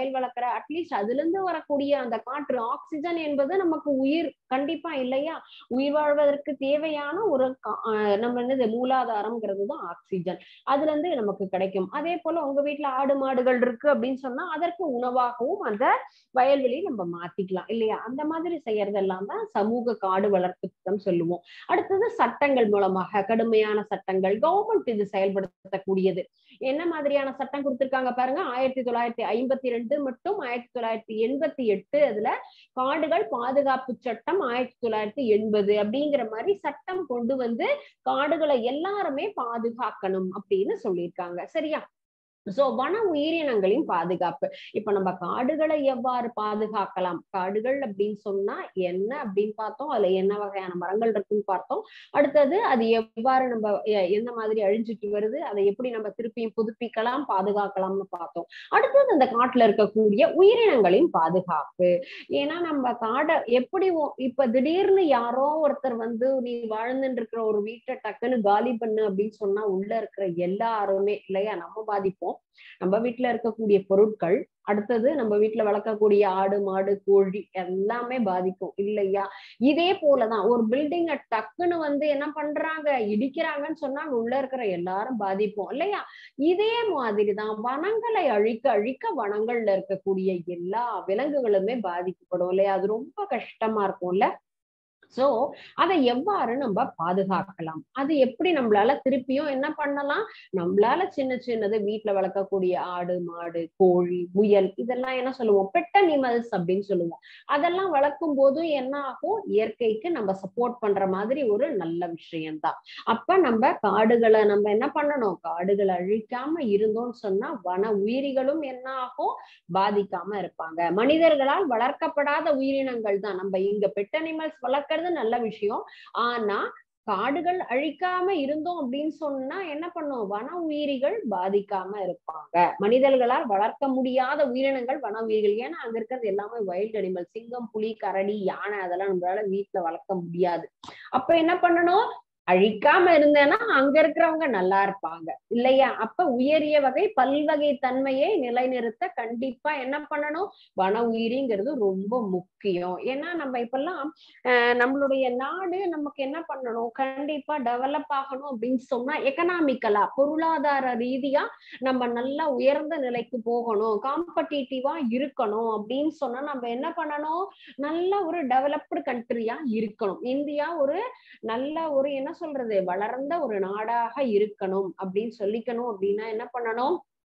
அட்லீஸ்ட் அதுல இருந்து வரக்கூடிய அந்த காற்று ஆக்சிஜன் என்பது நமக்கு உயிர் கண்டிப்பா இல்லையா உயிர் வாழ்வதற்கு தேவையான ஒரு நம்ம என்னது மூலாதாரம்ங்கிறது தான் ஆக்சிஜன் அதுல இருந்து நமக்கு கிடைக்கும் அதே போல உங்க வீட்டுல ஆடு மாடுகள் இருக்கு அப்படின்னு சொன்னா அதற்கு உணவாகவும் அந்த வயல்வெளி நம்ம மாத்திக்கலாம் இல்லையா அந்த மாதிரி செய்யறதெல்லாம் தான் சமூக காடு வளர்ப்பு திட்டம் சொல்லுவோம் அடுத்தது சட்டங்கள் மூலமாக கடுமையான சட்டங்கள் கவர்மெண்ட் இது செயல்படுத்தக்கூடியது என்ன மாதிரியான சட்டம் கொடுத்திருக்காங்க பாருங்க ஆயிரத்தி தொள்ளாயிரத்தி ஐம்பத்தி ரெண்டு மட்டும் ஆயிரத்தி தொள்ளாயிரத்தி எண்பத்தி எட்டு அதுல காடுகள் பாதுகாப்பு சட்டம் ஆயிரத்தி தொள்ளாயிரத்தி எண்பது அப்படிங்கிற மாதிரி சட்டம் கொண்டு வந்து காடுகளை எல்லாருமே பாதுகாக்கணும் அப்படின்னு சொல்லியிருக்காங்க சரியா சோ வன உயிரினங்களின் பாதுகாப்பு இப்ப நம்ம காடுகளை எவ்வாறு பாதுகாக்கலாம் காடுகள் அப்படின்னு சொன்னா என்ன அப்படின்னு பார்த்தோம் அதுல என்ன வகையான மரங்கள் இருக்குன்னு பார்த்தோம் அடுத்தது அது எவ்வாறு நம்ம எந்த மாதிரி அழிஞ்சிட்டு வருது அதை எப்படி நம்ம திருப்பியும் புதுப்பிக்கலாம் பாதுகாக்கலாம்னு பார்த்தோம் அடுத்தது அந்த காட்டுல இருக்கக்கூடிய உயிரினங்களின் பாதுகாப்பு ஏன்னா நம்ம காடை எப்படி இப்ப திடீர்னு யாரோ ஒருத்தர் வந்து நீ வாழ்ந்துட்டு இருக்கிற ஒரு வீட்டை டக்குன்னு காலி பண்ணு அப்படின்னு சொன்னா உள்ள இருக்கிற எல்லாருமே இல்லையா நம்ம பாதிப்போம் நம்ம வீட்டுல இருக்கக்கூடிய பொருட்கள் அடுத்தது நம்ம வீட்டுல வளர்க்கக்கூடிய ஆடு மாடு கோழி எல்லாமே பாதிக்கும் இல்லையா இதே போலதான் ஒரு பில்டிங்க டக்குன்னு வந்து என்ன பண்றாங்க இடிக்கிறாங்கன்னு சொன்னா உள்ள இருக்கிற எல்லாரும் பாதிப்போம் இல்லையா இதே மாதிரிதான் வனங்களை அழிக்க அழிக்க வனங்கள்ல இருக்கக்கூடிய எல்லா விலங்குகளுமே பாதிக்கப்படும் இல்லையா அது ரொம்ப கஷ்டமா இருக்கும்ல சோ அதை எவ்வாறு நம்ம பாதுகாக்கலாம் அது எப்படி நம்மளால திருப்பியும் என்ன பண்ணலாம் நம்மளால சின்ன சின்னது வீட்டுல வளர்க்கக்கூடிய ஆடு மாடு கோழி முயல் இதெல்லாம் என்ன சொல்லுவோம் பெட்ட அனிமல்ஸ் அப்படின்னு சொல்லுவோம் அதெல்லாம் வளர்க்கும் போதும் என்ன ஆகும் இயற்கைக்கு நம்ம சப்போர்ட் பண்ற மாதிரி ஒரு நல்ல விஷயம்தான் அப்ப நம்ம காடுகளை நம்ம என்ன பண்ணணும் காடுகளை அழிக்காம இருந்தோம்னு சொன்னா வன உயிரிகளும் என்ன ஆகும் பாதிக்காம இருப்பாங்க மனிதர்களால் வளர்க்கப்படாத உயிரினங்கள் தான் நம்ம இங்க பெட் அனிமல்ஸ் வளர்க்க இருக்கிறது நல்ல விஷயம் ஆனா காடுகள் அழிக்காம இருந்தோம் அப்படின்னு சொன்னா என்ன பண்ணும் வன உயிரிகள் பாதிக்காம இருப்பாங்க மனிதர்களால் வளர்க்க முடியாத உயிரினங்கள் வன உயிரிகள் ஏன்னா அங்க இருக்கிறது எல்லாமே வைல்ட் அனிமல் சிங்கம் புலி கரடி யானை அதெல்லாம் நம்மளால வீட்டுல வளர்க்க முடியாது அப்ப என்ன பண்ணணும் அழிக்காம இருந்தேன்னா அங்க இருக்கிறவங்க நல்லா இருப்பாங்க இல்லையா அப்ப உயரிய வகை பல்வகை தன்மையை நிலைநிறுத்த கண்டிப்பா என்ன பண்ணணும் வன உயிரிங்கிறது ரொம்ப முக்கியம் ஏன்னா நம்ம இப்பெல்லாம் நம்மளுடைய நாடு நமக்கு என்ன பண்ணணும் கண்டிப்பா டெவலப் ஆகணும் அப்படின்னு சொன்னா எக்கனாமிக்கலா பொருளாதார ரீதியா நம்ம நல்லா உயர்ந்த நிலைக்கு போகணும் காம்படிட்டிவா இருக்கணும் அப்படின்னு சொன்னா நம்ம என்ன பண்ணணும் நல்ல ஒரு டெவலப்டு கண்ட்ரியா இருக்கணும் இந்தியா ஒரு நல்ல ஒரு என்ன சொல்றது வளர்ந்த ஒரு நாடாக இருக்கணும் அப்படின்னு சொல்லிக்கணும் அப்படின்னா என்ன பண்ணணும்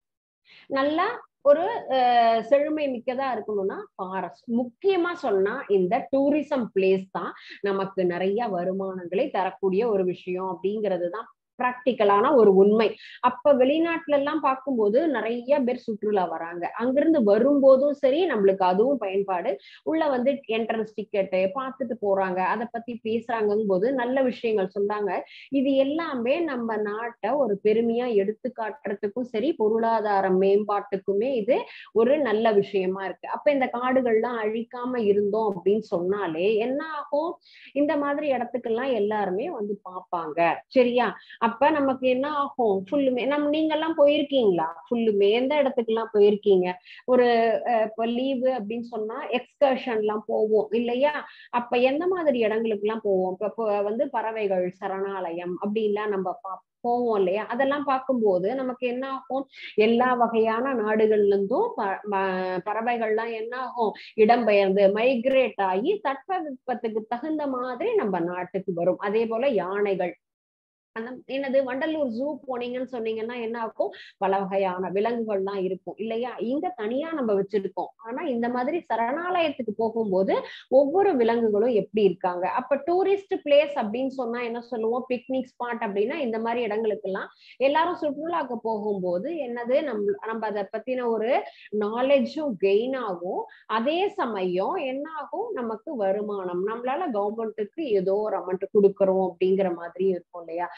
நல்லா ஒரு செழுமை மிக்கதா இருக்கணும்னா ஃபாரஸ்ட் முக்கியமா சொன்னா இந்த டூரிசம் பிளேஸ் தான் நமக்கு நிறைய வருமானங்களை தரக்கூடிய ஒரு விஷயம் அப்படிங்கிறது தான் ப்ராக்டிக்கலான ஒரு உண்மை அப்ப வெளிநாட்டுல எல்லாம் பார்க்கும்போது நிறைய பேர் சுற்றுலா வராங்க அங்கிருந்து வரும்போதும் சரி நம்மளுக்கு அதுவும் பயன்பாடு உள்ள வந்து என்ட்ரன்ஸ் டிக்கெட்டு பார்த்துட்டு போறாங்க அதை பத்தி பேசுறாங்கும் போது நல்ல விஷயங்கள் சொன்னாங்க இது எல்லாமே நம்ம நாட்டை ஒரு பெருமையா எடுத்து காட்டுறதுக்கும் சரி பொருளாதார மேம்பாட்டுக்குமே இது ஒரு நல்ல விஷயமா இருக்கு அப்ப இந்த காடுகள்லாம் அழிக்காம இருந்தோம் அப்படின்னு சொன்னாலே என்ன ஆகும் இந்த மாதிரி இடத்துக்கெல்லாம் எல்லாருமே வந்து பார்ப்பாங்க சரியா அப்ப நமக்கு என்ன ஆகும் ஃபுல்லுமே நம்ம நீங்க எல்லாம் போயிருக்கீங்களா ஃபுல்லுமே எந்த இடத்துக்கு எல்லாம் போயிருக்கீங்க ஒரு இப்போ லீவு அப்படின்னு சொன்னா எக்ஸ்கர்ஷன் எல்லாம் போவோம் இல்லையா அப்ப எந்த மாதிரி இடங்களுக்கு எல்லாம் போவோம் இப்போ வந்து பறவைகள் சரணாலயம் அப்படின்லாம் நம்ம பார்ப்போம் போவோம் இல்லையா அதெல்லாம் பார்க்கும்போது நமக்கு என்ன ஆகும் எல்லா வகையான நாடுகள்ல இருந்தும் பறவைகள்லாம் என்ன ஆகும் இடம்பெயர்ந்து மைக்ரேட் ஆகி தட்பவெப்பத்துக்கு தகுந்த மாதிரி நம்ம நாட்டுக்கு வரும் அதே போல யானைகள் அந்த என்னது வண்டலூர் ஜூ போனீங்கன்னு சொன்னீங்கன்னா என்ன ஆகும் பல வகையான விலங்குகள்லாம் இருக்கும் இல்லையா இங்க தனியா நம்ம வச்சிருக்கோம் ஆனா இந்த மாதிரி சரணாலயத்துக்கு போகும்போது ஒவ்வொரு விலங்குகளும் எப்படி இருக்காங்க அப்ப டூரிஸ்ட் பிளேஸ் அப்படின்னு சொன்னா என்ன சொல்லுவோம் பிக்னிக் ஸ்பாட் அப்படின்னா இந்த மாதிரி இடங்களுக்கு எல்லாம் எல்லாரும் சுற்றுலாக்கு போகும்போது என்னது நம்ம நம்ம அதை பத்தின ஒரு நாலேஜும் கெயின் ஆகும் அதே சமயம் என்ன ஆகும் நமக்கு வருமானம் நம்மளால கவர்மெண்ட்டுக்கு ஏதோ ஒரு அமௌண்ட் கொடுக்குறோம் அப்படிங்கிற மாதிரி இருக்கும் இல்லையா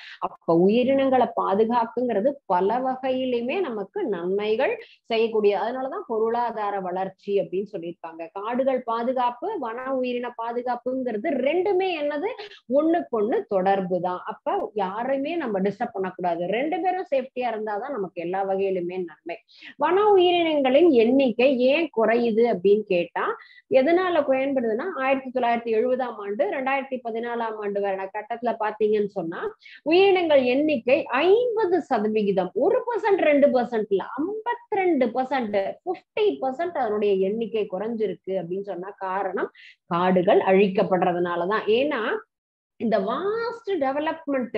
அப்ப உயிரினங்களை பாதுகாக்குங்கிறது பல வகையிலுமே நமக்கு நன்மைகள் செய்யக்கூடிய அதனாலதான் பொருளாதார வளர்ச்சி அப்படின்னு சொல்லியிருக்காங்க காடுகள் பாதுகாப்பு வன உயிரின பாதுகாப்புங்கிறது ரெண்டுமே என்னது ஒண்ணுக்கு ஒண்ணு தொடர்பு தான் அப்ப யாரையுமே நம்ம டிஸ்டர்ப் பண்ணக்கூடாது ரெண்டு பேரும் சேஃப்டியா இருந்தாதான் நமக்கு எல்லா வகையிலுமே நன்மை வன உயிரினங்களின் எண்ணிக்கை ஏன் குறையுது அப்படின்னு கேட்டா எதனால பயன்படுதுன்னா ஆயிரத்தி தொள்ளாயிரத்தி எழுபதாம் ஆண்டு ரெண்டாயிரத்தி பதினாலாம் ஆண்டு வர கட்டத்துல பாத்தீங்கன்னு சொன்னா உயிரினங்கள் எண்ணிக்கை ஐம்பது சதவிகிதம் ஒரு பர்சன்ட் ரெண்டு பர்சன்ட்ல ஐம்பத்தி ரெண்டு பர்சன்ட் பிப்டி பர்சன்ட் அதனுடைய எண்ணிக்கை குறைஞ்சிருக்கு அப்படின்னு சொன்னா காரணம் காடுகள் அழிக்கப்படுறதுனாலதான் ஏன்னா இந்த வாஸ்ட் டெவலப்மெண்ட்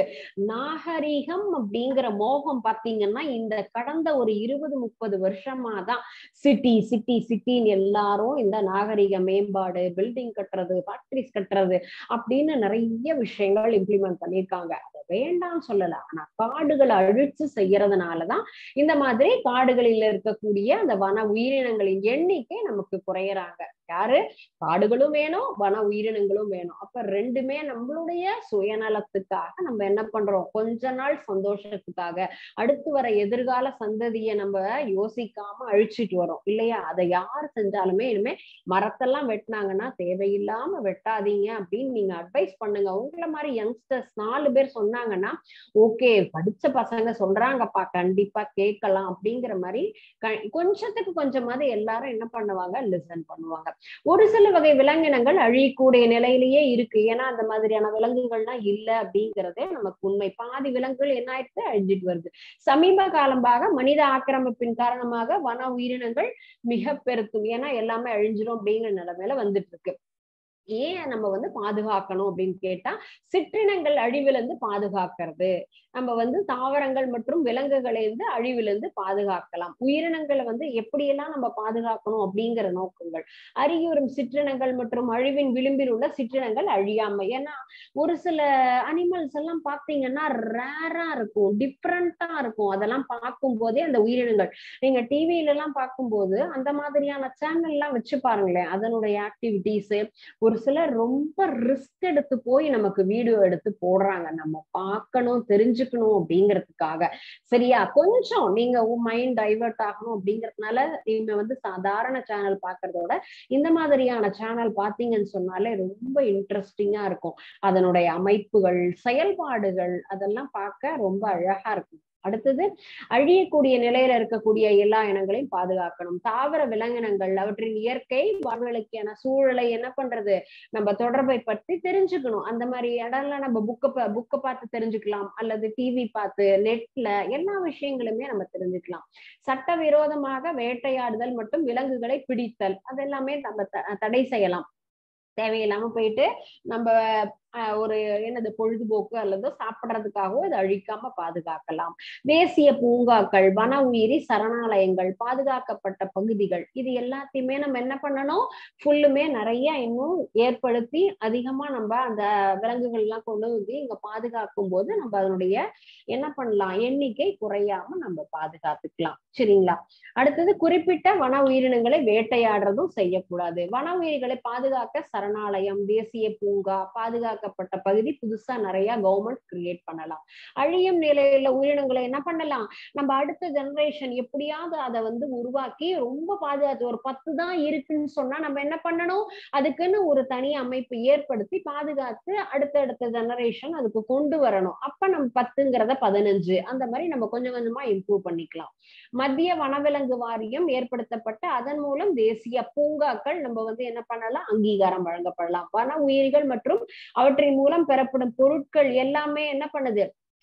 நாகரீகம் அப்படிங்கிற மோகம் பாத்தீங்கன்னா இந்த கடந்த ஒரு இருபது முப்பது வருஷமா தான் சிட்டி சிட்டி சிட்டின்னு எல்லாரும் இந்த நாகரிக மேம்பாடு பில்டிங் கட்டுறது ஃபேக்டரிஸ் கட்டுறது அப்படின்னு நிறைய விஷயங்கள் இம்ப்ளிமெண்ட் பண்ணியிருக்காங்க அதை வேண்டாம்னு சொல்லல ஆனா காடுகளை அழிச்சு செய்யறதுனாலதான் இந்த மாதிரி காடுகளில் இருக்கக்கூடிய அந்த வன உயிரினங்களின் எண்ணிக்கை நமக்கு குறையறாங்க யாரு காடுகளும் வேணும் வன உயிரினங்களும் வேணும் அப்ப ரெண்டுமே நம்மளுடைய சுயநலத்துக்காக நம்ம என்ன பண்றோம் கொஞ்ச நாள் சந்தோஷத்துக்காக அடுத்து வர எதிர்கால சந்ததியை நம்ம யோசிக்காம அழிச்சிட்டு வரோம் இல்லையா அதை யார் செஞ்சாலுமே இனிமே மரத்தெல்லாம் வெட்டினாங்கன்னா தேவையில்லாம வெட்டாதீங்க அப்படின்னு நீங்க அட்வைஸ் பண்ணுங்க உங்களை மாதிரி யங்ஸ்டர்ஸ் நாலு பேர் சொன்னாங்கன்னா ஓகே படிச்ச பசங்க சொல்றாங்கப்பா கண்டிப்பா கேட்கலாம் அப்படிங்கிற மாதிரி கொஞ்சத்துக்கு கொஞ்சமாவது எல்லாரும் என்ன பண்ணுவாங்க லிசன் பண்ணுவாங்க ஒரு சில வகை விலங்கினங்கள் அழியக்கூடிய நிலையிலேயே இருக்கு ஏன்னா அந்த மாதிரியான விலங்குகள்லாம் இல்ல அப்படிங்கறதே நமக்கு உண்மை பாதி விலங்குகள் என்ன ஆயிடுச்சு அழிஞ்சிட்டு வருது சமீப காலமாக மனித ஆக்கிரமிப்பின் காரணமாக வன உயிரினங்கள் மிக பெருக்கும் ஏன்னா எல்லாமே அழிஞ்சிரும் அப்படிங்கிற நிலைமையில வந்துட்டு இருக்கு ஏன் நம்ம வந்து பாதுகாக்கணும் அப்படின்னு கேட்டா சிற்றினங்கள் அழிவிலிருந்து பாதுகாக்கிறது நம்ம வந்து தாவரங்கள் மற்றும் விலங்குகளை இருந்து அழிவிலிருந்து பாதுகாக்கலாம் உயிரினங்களை வந்து எப்படியெல்லாம் நம்ம பாதுகாக்கணும் அப்படிங்கிற நோக்கங்கள் அருகிவரும் சிற்றினங்கள் மற்றும் அழிவின் விளிம்பில் உள்ள சிற்றினங்கள் அழியாமை ஏன்னா ஒரு சில அனிமல்ஸ் எல்லாம் பாத்தீங்கன்னா ரேரா இருக்கும் டிஃப்ரெண்டா இருக்கும் அதெல்லாம் பார்க்கும் போதே அந்த உயிரினங்கள் நீங்க டிவில எல்லாம் பார்க்கும்போது அந்த மாதிரியான சேனல் எல்லாம் வச்சு பாருங்களேன் அதனுடைய ஆக்டிவிட்டிஸ் ஒரு சிலர் ரொம்ப ரிஸ்க் எடுத்து போய் நமக்கு வீடியோ எடுத்து போடுறாங்க நம்ம பார்க்கணும் தெரிஞ்சுக்கணும் அப்படிங்கிறதுக்காக சரியா கொஞ்சம் நீங்க மைண்ட் டைவர்ட் ஆகணும் அப்படிங்கறதுனால நீங்க வந்து சாதாரண சேனல் பாக்குறதோட இந்த மாதிரியான சேனல் பாத்தீங்கன்னு சொன்னாலே ரொம்ப இன்ட்ரெஸ்டிங்கா இருக்கும் அதனுடைய அமைப்புகள் செயல்பாடுகள் அதெல்லாம் பார்க்க ரொம்ப அழகா இருக்கும் அடுத்தது அழியக்கூடிய நிலையில இருக்கக்கூடிய எல்லா இனங்களையும் பாதுகாக்கணும் தாவர விலங்கினங்கள் அவற்றின் இயற்கை வாழ்வழிக்கான சூழலை என்ன பண்றது நம்ம தொடர்பை பற்றி தெரிஞ்சுக்கணும் அந்த மாதிரி இடம்ல நம்ம புக்க புக்கை பார்த்து தெரிஞ்சுக்கலாம் அல்லது டிவி பார்த்து நெட்ல எல்லா விஷயங்களுமே நம்ம தெரிஞ்சுக்கலாம் சட்டவிரோதமாக வேட்டையாடுதல் மற்றும் விலங்குகளை பிடித்தல் அதெல்லாமே நம்ம தடை செய்யலாம் தேவையில்லாம போயிட்டு நம்ம ஒரு என்னது பொழுதுபோக்கு அல்லது சாப்பிடுறதுக்காகவோ இதை அழிக்காம பாதுகாக்கலாம் தேசிய பூங்காக்கள் வன உயிரி சரணாலயங்கள் பாதுகாக்கப்பட்ட பகுதிகள் இது எல்லாத்தையுமே நம்ம என்ன பண்ணணும் ஃபுல்லுமே நிறைய இன்னும் ஏற்படுத்தி அதிகமா நம்ம அந்த விலங்குகள் எல்லாம் கொண்டு வந்து இங்க பாதுகாக்கும் போது நம்ம அதனுடைய என்ன பண்ணலாம் எண்ணிக்கை குறையாம நம்ம பாதுகாத்துக்கலாம் சரிங்களா அடுத்தது குறிப்பிட்ட வன உயிரினங்களை வேட்டையாடுறதும் செய்யக்கூடாது வன உயிரிகளை பாதுகாக்க சரணாலயம் தேசிய பூங்கா பாதுகாக்க பாதுகாக்கப்பட்ட பகுதி புதுசா நிறைய கவர்மெண்ட் கிரியேட் பண்ணலாம் அழியும் நிலையில உயிரினங்களை என்ன பண்ணலாம் நம்ம அடுத்த ஜெனரேஷன் எப்படியாவது அதை வந்து உருவாக்கி ரொம்ப பாதுகாத்து ஒரு பத்து தான் இருக்குன்னு சொன்னா நம்ம என்ன பண்ணணும் அதுக்குன்னு ஒரு தனி அமைப்பு ஏற்படுத்தி பாதுகாத்து அடுத்தடுத்த ஜெனரேஷன் அதுக்கு கொண்டு வரணும் அப்ப நம்ம பத்துங்கிறத பதினஞ்சு அந்த மாதிரி நம்ம கொஞ்சம் கொஞ்சமா இம்ப்ரூவ் பண்ணிக்கலாம் மத்திய வனவிலங்கு வாரியம் ஏற்படுத்தப்பட்ட அதன் மூலம் தேசிய பூங்காக்கள் நம்ம வந்து என்ன பண்ணலாம் அங்கீகாரம் வழங்கப்படலாம் வன உயிர்கள் மற்றும் அவற்றின் மூலம் பெறப்படும் பொருட்கள் எல்லாமே என்ன பண்ணுது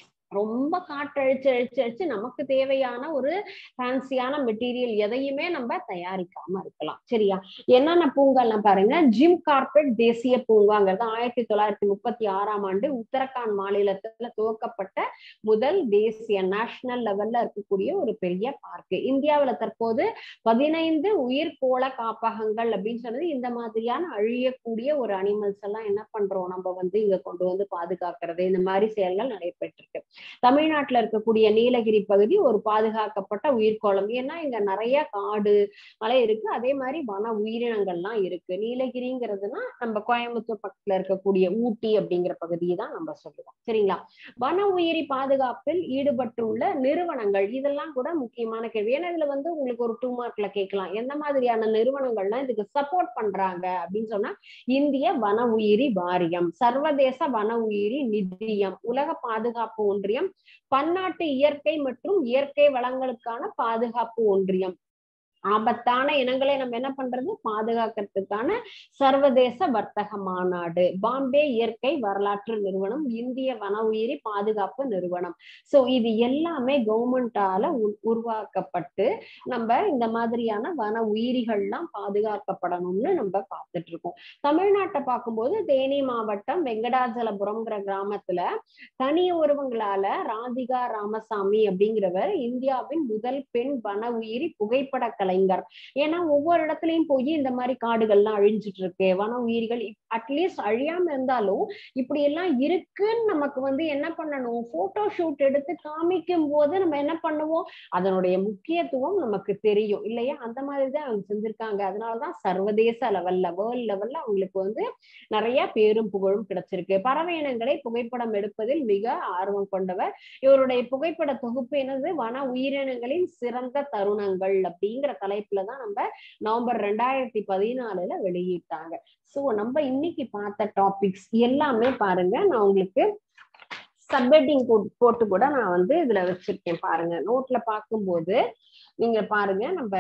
ரொம்ப காற்றழிச்சு அழிச்சு அழிச்சு நமக்கு தேவையான ஒரு ஃபேன்சியான மெட்டீரியல் எதையுமே நம்ம தயாரிக்காம இருக்கலாம் சரியா என்னென்ன பூங்கெல்லாம் பாருங்க ஜிம் கார்பெட் தேசிய பூங்காங்கிறது ஆயிரத்தி தொள்ளாயிரத்தி முப்பத்தி ஆறாம் ஆண்டு உத்தரகாண்ட் மாநிலத்துல துவக்கப்பட்ட முதல் தேசிய நேஷனல் லெவல்ல இருக்கக்கூடிய ஒரு பெரிய பார்க் இந்தியாவில தற்போது பதினைந்து உயிர்கோள காப்பகங்கள் அப்படின்னு சொன்னது இந்த மாதிரியான அழியக்கூடிய ஒரு அனிமல்ஸ் எல்லாம் என்ன பண்றோம் நம்ம வந்து இங்க கொண்டு வந்து பாதுகாக்கிறது இந்த மாதிரி செயல்கள் நடைபெற்றிருக்கு தமிழ்நாட்டுல இருக்கக்கூடிய நீலகிரி பகுதி ஒரு பாதுகாக்கப்பட்ட உயிர்கோளம் ஏன்னா இங்க நிறைய காடு மலை இருக்கு அதே மாதிரி வன உயிரினங்கள்லாம் இருக்கு நீலகிரிங்கிறதுனா நம்ம கோயம்புத்தூர் பக்கத்துல இருக்கக்கூடிய ஊட்டி அப்படிங்கிற பகுதியை தான் நம்ம சொல்லுவோம் சரிங்களா வன உயிரி பாதுகாப்பில் ஈடுபட்டுள்ள நிறுவனங்கள் இதெல்லாம் கூட முக்கியமான கேள்வி ஏன்னா இதுல வந்து உங்களுக்கு ஒரு டூ மார்க்ல கேட்கலாம் எந்த மாதிரியான நிறுவனங்கள்லாம் இதுக்கு சப்போர்ட் பண்றாங்க அப்படின்னு சொன்னா இந்திய வன உயிரி வாரியம் சர்வதேச வன உயிரி நிதியம் உலக பாதுகாப்பு ஒன்றியம் பன்னாட்டு இயற்கை மற்றும் இயற்கை வளங்களுக்கான பாதுகாப்பு ஒன்றியம் ஆபத்தான இனங்களை நம்ம என்ன பண்றது பாதுகாக்கிறதுக்கான சர்வதேச வர்த்தக மாநாடு பாம்பே இயற்கை வரலாற்று நிறுவனம் இந்திய வன உயிரி பாதுகாப்பு நிறுவனம் சோ இது எல்லாமே கவர்மெண்டால உருவாக்கப்பட்டு நம்ம இந்த மாதிரியான வன உயிரிகள்லாம் பாதுகாக்கப்படணும்னு நம்ம பார்த்துட்டு இருக்கோம் தமிழ்நாட்டை பார்க்கும்போது தேனி மாவட்டம் வெங்கடாச்சலபுரம்ங்கிற கிராமத்துல தனி உருவங்களால ராதிகா ராமசாமி அப்படிங்கிறவர் இந்தியாவின் முதல் பெண் வன உயிரி புகைப்பட கலைஞர் ஏன்னா ஒவ்வொரு இடத்துலயும் போய் இந்த மாதிரி காடுகள்லாம் அழிஞ்சிட்டு இருக்கு வன உயிரிகள் அட்லீஸ்ட் அழியாம இருந்தாலும் இப்படி எல்லாம் இருக்குன்னு நமக்கு வந்து என்ன பண்ணணும் போட்டோ ஷூட் எடுத்து காமிக்கும் போது நம்ம என்ன பண்ணுவோம் அதனுடைய முக்கியத்துவம் நமக்கு தெரியும் இல்லையா அந்த மாதிரிதான் அவங்க செஞ்சிருக்காங்க அதனாலதான் சர்வதேச லெவல்ல வேர்ல்ட் லெவல்ல அவங்களுக்கு வந்து நிறைய பேரும் புகழும் கிடைச்சிருக்கு பறவை இனங்களை புகைப்படம் எடுப்பதில் மிக ஆர்வம் கொண்டவர் இவருடைய புகைப்பட தொகுப்பு என்னது வன உயிரினங்களின் சிறந்த தருணங்கள் அப்படிங்கிற தலைப்புலதான் நம்ம நவம்பர் ரெண்டாயிரத்தி பதினாலுல வெளியிட்டாங்க சோ நம்ம இன்னைக்கு பார்த்த டாபிக்ஸ் எல்லாமே பாருங்க நான் உங்களுக்கு சப்ஹெட்டிங் போட்டு கூட நான் வந்து இதுல வச்சிருக்கேன் பாருங்க நோட்ல பார்க்கும்போது நீங்க பாருங்க நம்ம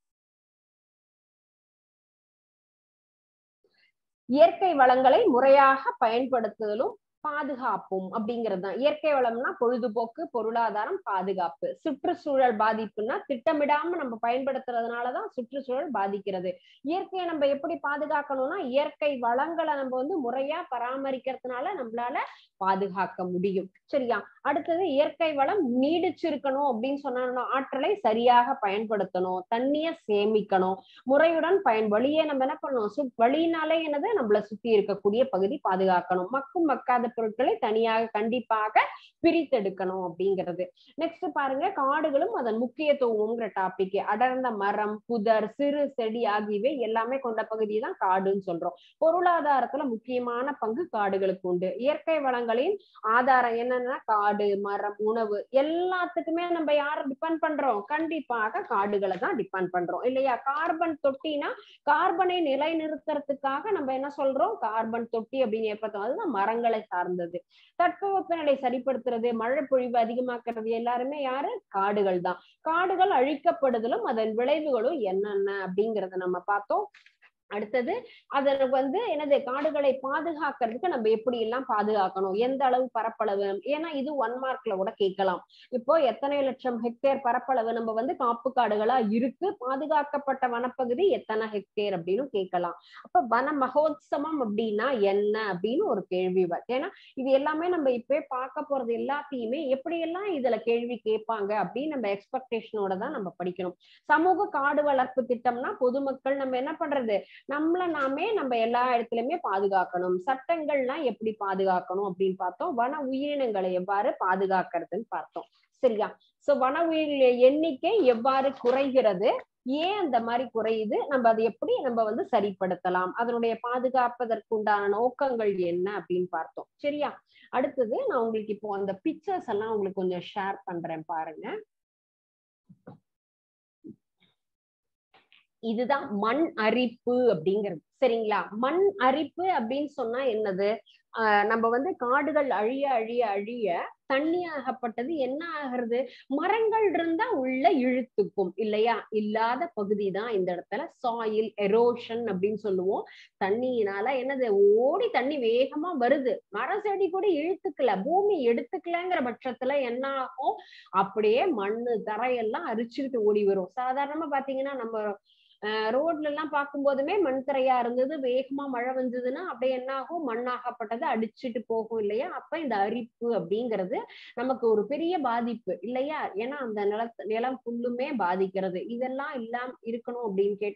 இயற்கை வளங்களை முறையாக பயன்படுத்துதலும் பாதுகாப்பும் அப்படிங்கிறது தான் இயற்கை வளம்னா பொழுதுபோக்கு பொருளாதாரம் பாதுகாப்பு சுற்றுச்சூழல் பாதிப்புன்னா திட்டமிடாம நம்ம பயன்படுத்துறதுனாலதான் சுற்றுச்சூழல் பாதிக்கிறது இயற்கையை நம்ம எப்படி பாதுகாக்கணும்னா இயற்கை வளங்களை நம்ம வந்து முறையா பராமரிக்கிறதுனால நம்மளால பாதுகாக்க முடியும் சரியா அடுத்தது இயற்கை வளம் நீடிச்சிருக்கணும் அப்படின்னு சொன்னா ஆற்றலை சரியாக பயன்படுத்தணும் தண்ணிய சேமிக்கணும் முறையுடன் பயன் வழியே நம்ம என்ன பண்ணணும் வழியினாலே என்னது நம்மள சுத்தி இருக்கக்கூடிய பகுதி பாதுகாக்கணும் மக்கும் மக்காத பொருட்களை தனியாக கண்டிப்பாக பிரித்தெடுக்கணும் அப்படிங்கிறது நெக்ஸ்ட் பாருங்க காடுகளும் அதன் முக்கியத்துவம்ங்கிற டாபிக் அடர்ந்த மரம் புதர் சிறு செடி ஆகியவை எல்லாமே கொண்ட பகுதி தான் காடுன்னு சொல்றோம் பொருளாதாரத்துல முக்கியமான பங்கு காடுகளுக்கு உண்டு இயற்கை வளங்களின் ஆதாரம் என்னன்னா காடு மரம் உணவு எல்லாத்துக்குமே நம்ம யார டிபெண்ட் பண்றோம் கண்டிப்பாக காடுகளை தான் டிபெண்ட் பண்றோம் இல்லையா கார்பன் தொட்டினா கார்பனை நிலைநிறுத்துறதுக்காக நம்ம என்ன சொல்றோம் கார்பன் தொட்டி அப்படின்னு ஏற்படுத்தும் அதுதான் மரங்களை சார்ந்தது தட்பவெப்பநிலை சரிப்படுத்துறது மழை பொழிவு அதிகமாக்குறது எல்லாருமே யாரு காடுகள் தான் காடுகள் அழிக்கப்படுதலும் அதன் விளைவுகளும் என்னென்ன அப்படிங்கறத நம்ம பார்த்தோம் அடுத்தது அதற்கு வந்து எனது காடுகளை பாதுகாக்கிறதுக்கு நம்ம எப்படி எல்லாம் பாதுகாக்கணும் எந்த அளவு பரப்பளவு ஏன்னா இது ஒன் மார்க்ல கூட கேட்கலாம் இப்போ எத்தனை லட்சம் ஹெக்டேர் பரப்பளவு நம்ம வந்து காப்பு காடுகளா இருக்கு பாதுகாக்கப்பட்ட வனப்பகுதி எத்தனை ஹெக்டேர் அப்படின்னு கேட்கலாம் அப்ப வன மகோத்சவம் அப்படின்னா என்ன அப்படின்னு ஒரு கேள்வி வரும் ஏன்னா இது எல்லாமே நம்ம இப்பவே பார்க்க போறது எல்லாத்தையுமே எப்படி எல்லாம் இதுல கேள்வி கேட்பாங்க அப்படின்னு நம்ம எக்ஸ்பெக்டேஷனோட தான் நம்ம படிக்கணும் சமூக காடு வளர்ப்பு திட்டம்னா பொதுமக்கள் நம்ம என்ன பண்றது நம்மள நாமே நம்ம எல்லா இடத்துலயுமே பாதுகாக்கணும் சட்டங்கள்லாம் எப்படி பாதுகாக்கணும் அப்படின்னு பார்த்தோம் வன உயிரினங்களை எவ்வாறு பாதுகாக்கிறதுன்னு பார்த்தோம் சரியா சோ வன உயிரின எண்ணிக்கை எவ்வாறு குறைகிறது ஏன் அந்த மாதிரி குறையுது நம்ம அதை எப்படி நம்ம வந்து சரிப்படுத்தலாம் அதனுடைய பாதுகாப்பதற்கு உண்டான நோக்கங்கள் என்ன அப்படின்னு பார்த்தோம் சரியா அடுத்தது நான் உங்களுக்கு இப்போ அந்த பிக்சர்ஸ் எல்லாம் உங்களுக்கு கொஞ்சம் ஷேர் பண்றேன் பாருங்க இதுதான் மண் அரிப்பு அப்படிங்கிறது சரிங்களா மண் அரிப்பு அப்படின்னு சொன்னா என்னது ஆஹ் நம்ம வந்து காடுகள் அழிய அழிய அழிய தண்ணி ஆகப்பட்டது என்ன ஆகிறது மரங்கள் இருந்தா உள்ள இழுத்துக்கும் இல்லையா இல்லாத பகுதி தான் இந்த இடத்துல சாயில் எரோஷன் அப்படின்னு சொல்லுவோம் தண்ணியினால என்னது ஓடி தண்ணி வேகமா வருது மர செடி கூட இழுத்துக்கல பூமி எடுத்துக்கலங்கிற பட்சத்துல என்ன ஆகும் அப்படியே மண்ணு தரையெல்லாம் அரிச்சுக்கிட்டு ஓடி வரும் சாதாரணமா பாத்தீங்கன்னா நம்ம ரோட்ல எல்லாம் பார்க்கும் போதுமே மண் தரையா இருந்தது வேகமா மழை வந்ததுன்னா அப்படியே என்ன ஆகும் மண்ணாகப்பட்டது அடிச்சுட்டு போகும் இல்லையா அப்ப இந்த அரிப்பு அப்படிங்கிறது நமக்கு ஒரு பெரிய பாதிப்பு இல்லையா ஏன்னா அந்த நிலத்து நிலம் ஃபுல்லுமே பாதிக்கிறது இதெல்லாம் இல்லாம இருக்கணும் அப்படின்னு கேட்டா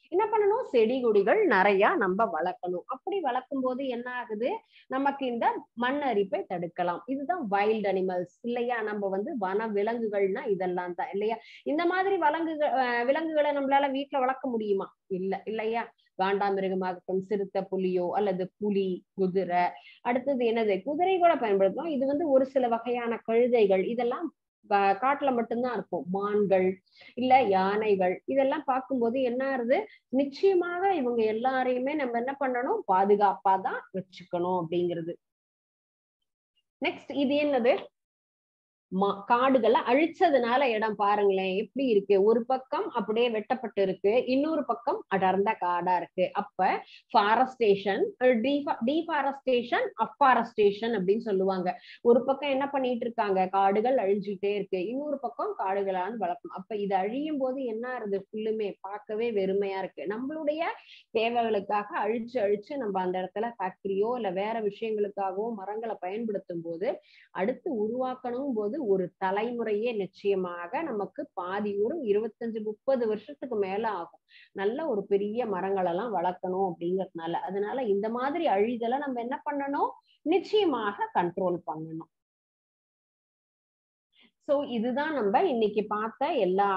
என்ன பண்ணணும் செடி கொடிகள் நிறைய நம்ம வளர்க்கணும் அப்படி வளர்க்கும் போது என்ன ஆகுது நமக்கு இந்த மண் அரிப்பை தடுக்கலாம் இதுதான் வைல்ட் அனிமல்ஸ் இல்லையா நம்ம வந்து வன விலங்குகள்னா இதெல்லாம் தான் இல்லையா இந்த மாதிரி வலங்குகள் விலங்குகளை நம்மளால வீட்டுல வளர்க்க முடியுமா இல்ல இல்லையா காண்டாமிருகமாகட்டும் சிறுத்தை புலியோ அல்லது புலி குதிரை அடுத்தது என்னது குதிரை கூட பயன்படுத்தும் இது வந்து ஒரு சில வகையான கழுதைகள் இதெல்லாம் காட்டுல மட்டும்தான் இருக்கும் மான்கள் இல்ல யானைகள் இதெல்லாம் பார்க்கும்போது என்ன ஆகுது நிச்சயமாக இவங்க எல்லாரையுமே நம்ம என்ன பண்ணணும் பாதுகாப்பா தான் வச்சுக்கணும் அப்படிங்கிறது நெக்ஸ்ட் இது என்னது காடுகளை அழிச்சதுனால இடம் பாருங்களேன் எப்படி இருக்கு ஒரு பக்கம் அப்படியே வெட்டப்பட்டு இருக்கு இன்னொரு பக்கம் அடர்ந்த காடா இருக்கு அப்ப ஃபாரஸ்டேஷன் டிஃபாரஸ்டேஷன் அஃபாரஸ்டேஷன் அப்படின்னு சொல்லுவாங்க ஒரு பக்கம் என்ன பண்ணிட்டு இருக்காங்க காடுகள் அழிஞ்சுட்டே இருக்கு இன்னொரு பக்கம் காடுகளான்னு வளர்க்கணும் அப்ப இது அழியும் போது என்ன ஆகுது ஃபுல்லுமே பார்க்கவே வெறுமையா இருக்கு நம்மளுடைய தேவைகளுக்காக அழிச்சு அழிச்சு நம்ம அந்த இடத்துல ஃபேக்டரியோ இல்ல வேற விஷயங்களுக்காகவோ மரங்களை பயன்படுத்தும் போது அடுத்து உருவாக்கணும் போது ஒரு தலைமுறையே நிச்சயமாக நமக்கு பாதி ஒரு இருபத்தஞ்சு முப்பது வருஷத்துக்கு மேல ஆகும் நல்ல ஒரு பெரிய மரங்கள் எல்லாம் வளர்க்கணும் அப்படிங்கறதுனால அதனால இந்த மாதிரி அழிதலை நம்ம என்ன பண்ணணும் நிச்சயமாக கண்ட்ரோல் பண்ணணும் ஸோ இதுதான் நம்ம இன்னைக்கு பார்த்த எல்லா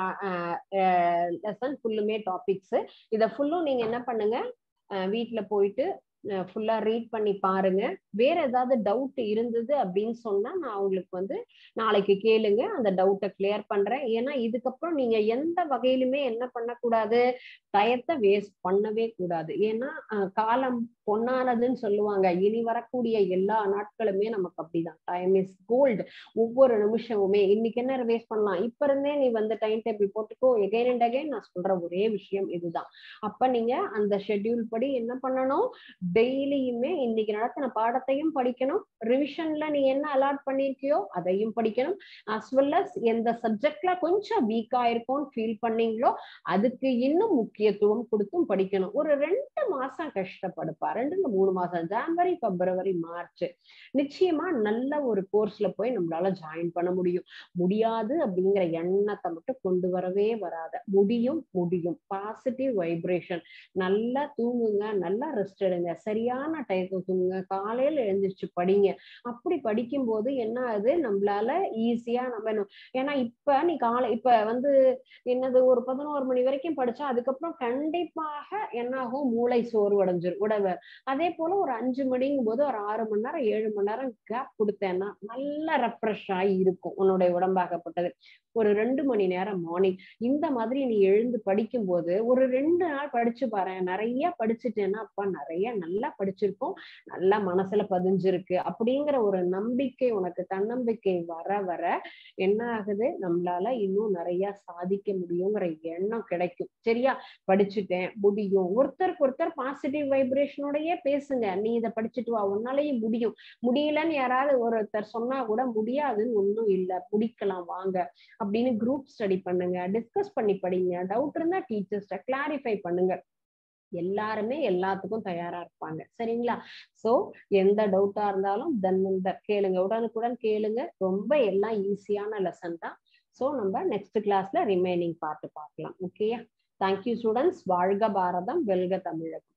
லெசன் ஃபுல்லுமே டாபிக்ஸ் இதை ஃபுல்லும் நீங்க என்ன பண்ணுங்க வீட்டுல போயிட்டு ஃபுல்லா ரீட் பண்ணி பாருங்க வேற ஏதாவது டவுட் இருந்தது அப்படின்னு சொன்னா நான் உங்களுக்கு வந்து நாளைக்கு கேளுங்க அந்த டவுட்டை கிளியர் பண்றேன் ஏன்னா இதுக்கப்புறம் நீங்க எந்த வகையிலுமே என்ன பண்ணக்கூடாது டயத்தை வேஸ்ட் பண்ணவே கூடாது ஏன்னா காலம் பொன்னானதுன்னு சொல்லுவாங்க இனி வரக்கூடிய எல்லா நாட்களுமே நமக்கு அப்படிதான் டைம் இஸ் கோல்டு ஒவ்வொரு நிமிஷமுமே இன்னைக்கு என்ன வேஸ்ட் பண்ணலாம் இப்ப இருந்தே நீ வந்து டைம் டேபிள் போட்டுக்கோ எகைன் அண்ட் அகைன் நான் சொல்ற ஒரே விஷயம் இதுதான் அப்ப நீங்க அந்த ஷெட்யூல் படி என்ன பண்ணணும் டெய்லியுமே இன்னைக்கு நடத்தின பாடத்தையும் படிக்கணும் ரிவிஷன்ல நீ என்ன அலாட் பண்ணிருக்கியோ அதையும் படிக்கணும் அஸ் வெல் அஸ் எந்த சப்ஜெக்ட்ல கொஞ்சம் வீக்கா இருக்கும்னு ஃபீல் பண்ணீங்களோ அதுக்கு இன்னும் முக்கியத்துவம் கொடுத்தும் படிக்கணும் ஒரு ரெண்டு மாசம் கஷ்டப்படுப்பா ரெண்டு மூணு மாசம் ஜான்வரி பிப்ரவரி மார்ச் நிச்சயமா நல்ல ஒரு கோர்ஸ்ல போய் நம்மளால ஜாயின் பண்ண முடியும் முடியாது அப்படிங்கிற எண்ணத்தை மட்டும் கொண்டு வரவே வராத முடியும் முடியும் பாசிட்டிவ் வைப்ரேஷன் நல்லா தூங்குங்க நல்லா ரெஸ்ட் எடுங்க சரியான டயத்துக்கு தூங்குங்க காலையில எழுந்திரிச்சு படிங்க அப்படி படிக்கும் போது என்ன ஆகுது நம்மளால ஈஸியா நம்ம ஏன்னா இப்ப நீ காலை இப்ப வந்து என்னது ஒரு பதினோரு மணி வரைக்கும் படிச்சா அதுக்கப்புறம் கண்டிப்பாக என்ன ஆகும் மூளை சோர்வடைஞ்சிரும் உடவை அதே போல ஒரு அஞ்சு மணிங்கும் போது ஒரு ஆறு மணி நேரம் ஏழு மணி நேரம் கேப் கொடுத்தேன்னா நல்ல ரெஃப்ரெஷ் ஆகி இருக்கும் உன்னுடைய உடம்பாகப்பட்டது ஒரு ரெண்டு மணி நேரம் மார்னிங் இந்த மாதிரி நீ எழுந்து படிக்கும் போது ஒரு ரெண்டு நாள் படிச்சு பாரு நிறைய படிச்சுட்டேன்னா அப்பா நிறைய நல்லா படிச்சிருக்கோம் நல்லா மனசுல பதிஞ்சிருக்கு அப்படிங்கிற ஒரு நம்பிக்கை உனக்கு தன்னம்பிக்கை வர வர என்ன ஆகுது நம்மளால இன்னும் நிறைய சாதிக்க முடியுங்கிற எண்ணம் கிடைக்கும் சரியா படிச்சுட்டேன் முடியும் ஒருத்தருக்கு ஒருத்தர் பாசிட்டிவ் வைப்ரேஷனோடயே பேசுங்க நீ இதை படிச்சுட்டு வா உன்னாலேயும் முடியும் முடியலன்னு யாராவது ஒருத்தர் சொன்னா கூட முடியாதுன்னு ஒன்றும் இல்லை முடிக்கலாம் வாங்க அப்படின்னு குரூப் ஸ்டடி பண்ணுங்க டிஸ்கஸ் பண்ணி படிங்க டவுட் இருந்தா டீச்சர்ஸ்ட கிளாரிஃபை பண்ணுங்க எல்லாருமே எல்லாத்துக்கும் தயாரா இருப்பாங்க சரிங்களா சோ எந்த டவுட்டா இருந்தாலும் தென் இந்த கேளுங்க உடனுக்குடன் கேளுங்க ரொம்ப எல்லாம் ஈஸியான லெசன் தான் சோ நம்ம நெக்ஸ்ட் கிளாஸ்ல ரிமைனிங் பார்த்து பார்க்கலாம் ஓகேயா தேங்க்யூ ஸ்டூடெண்ட்ஸ் வாழ்க பாரதம் வெல்க தமிழகம்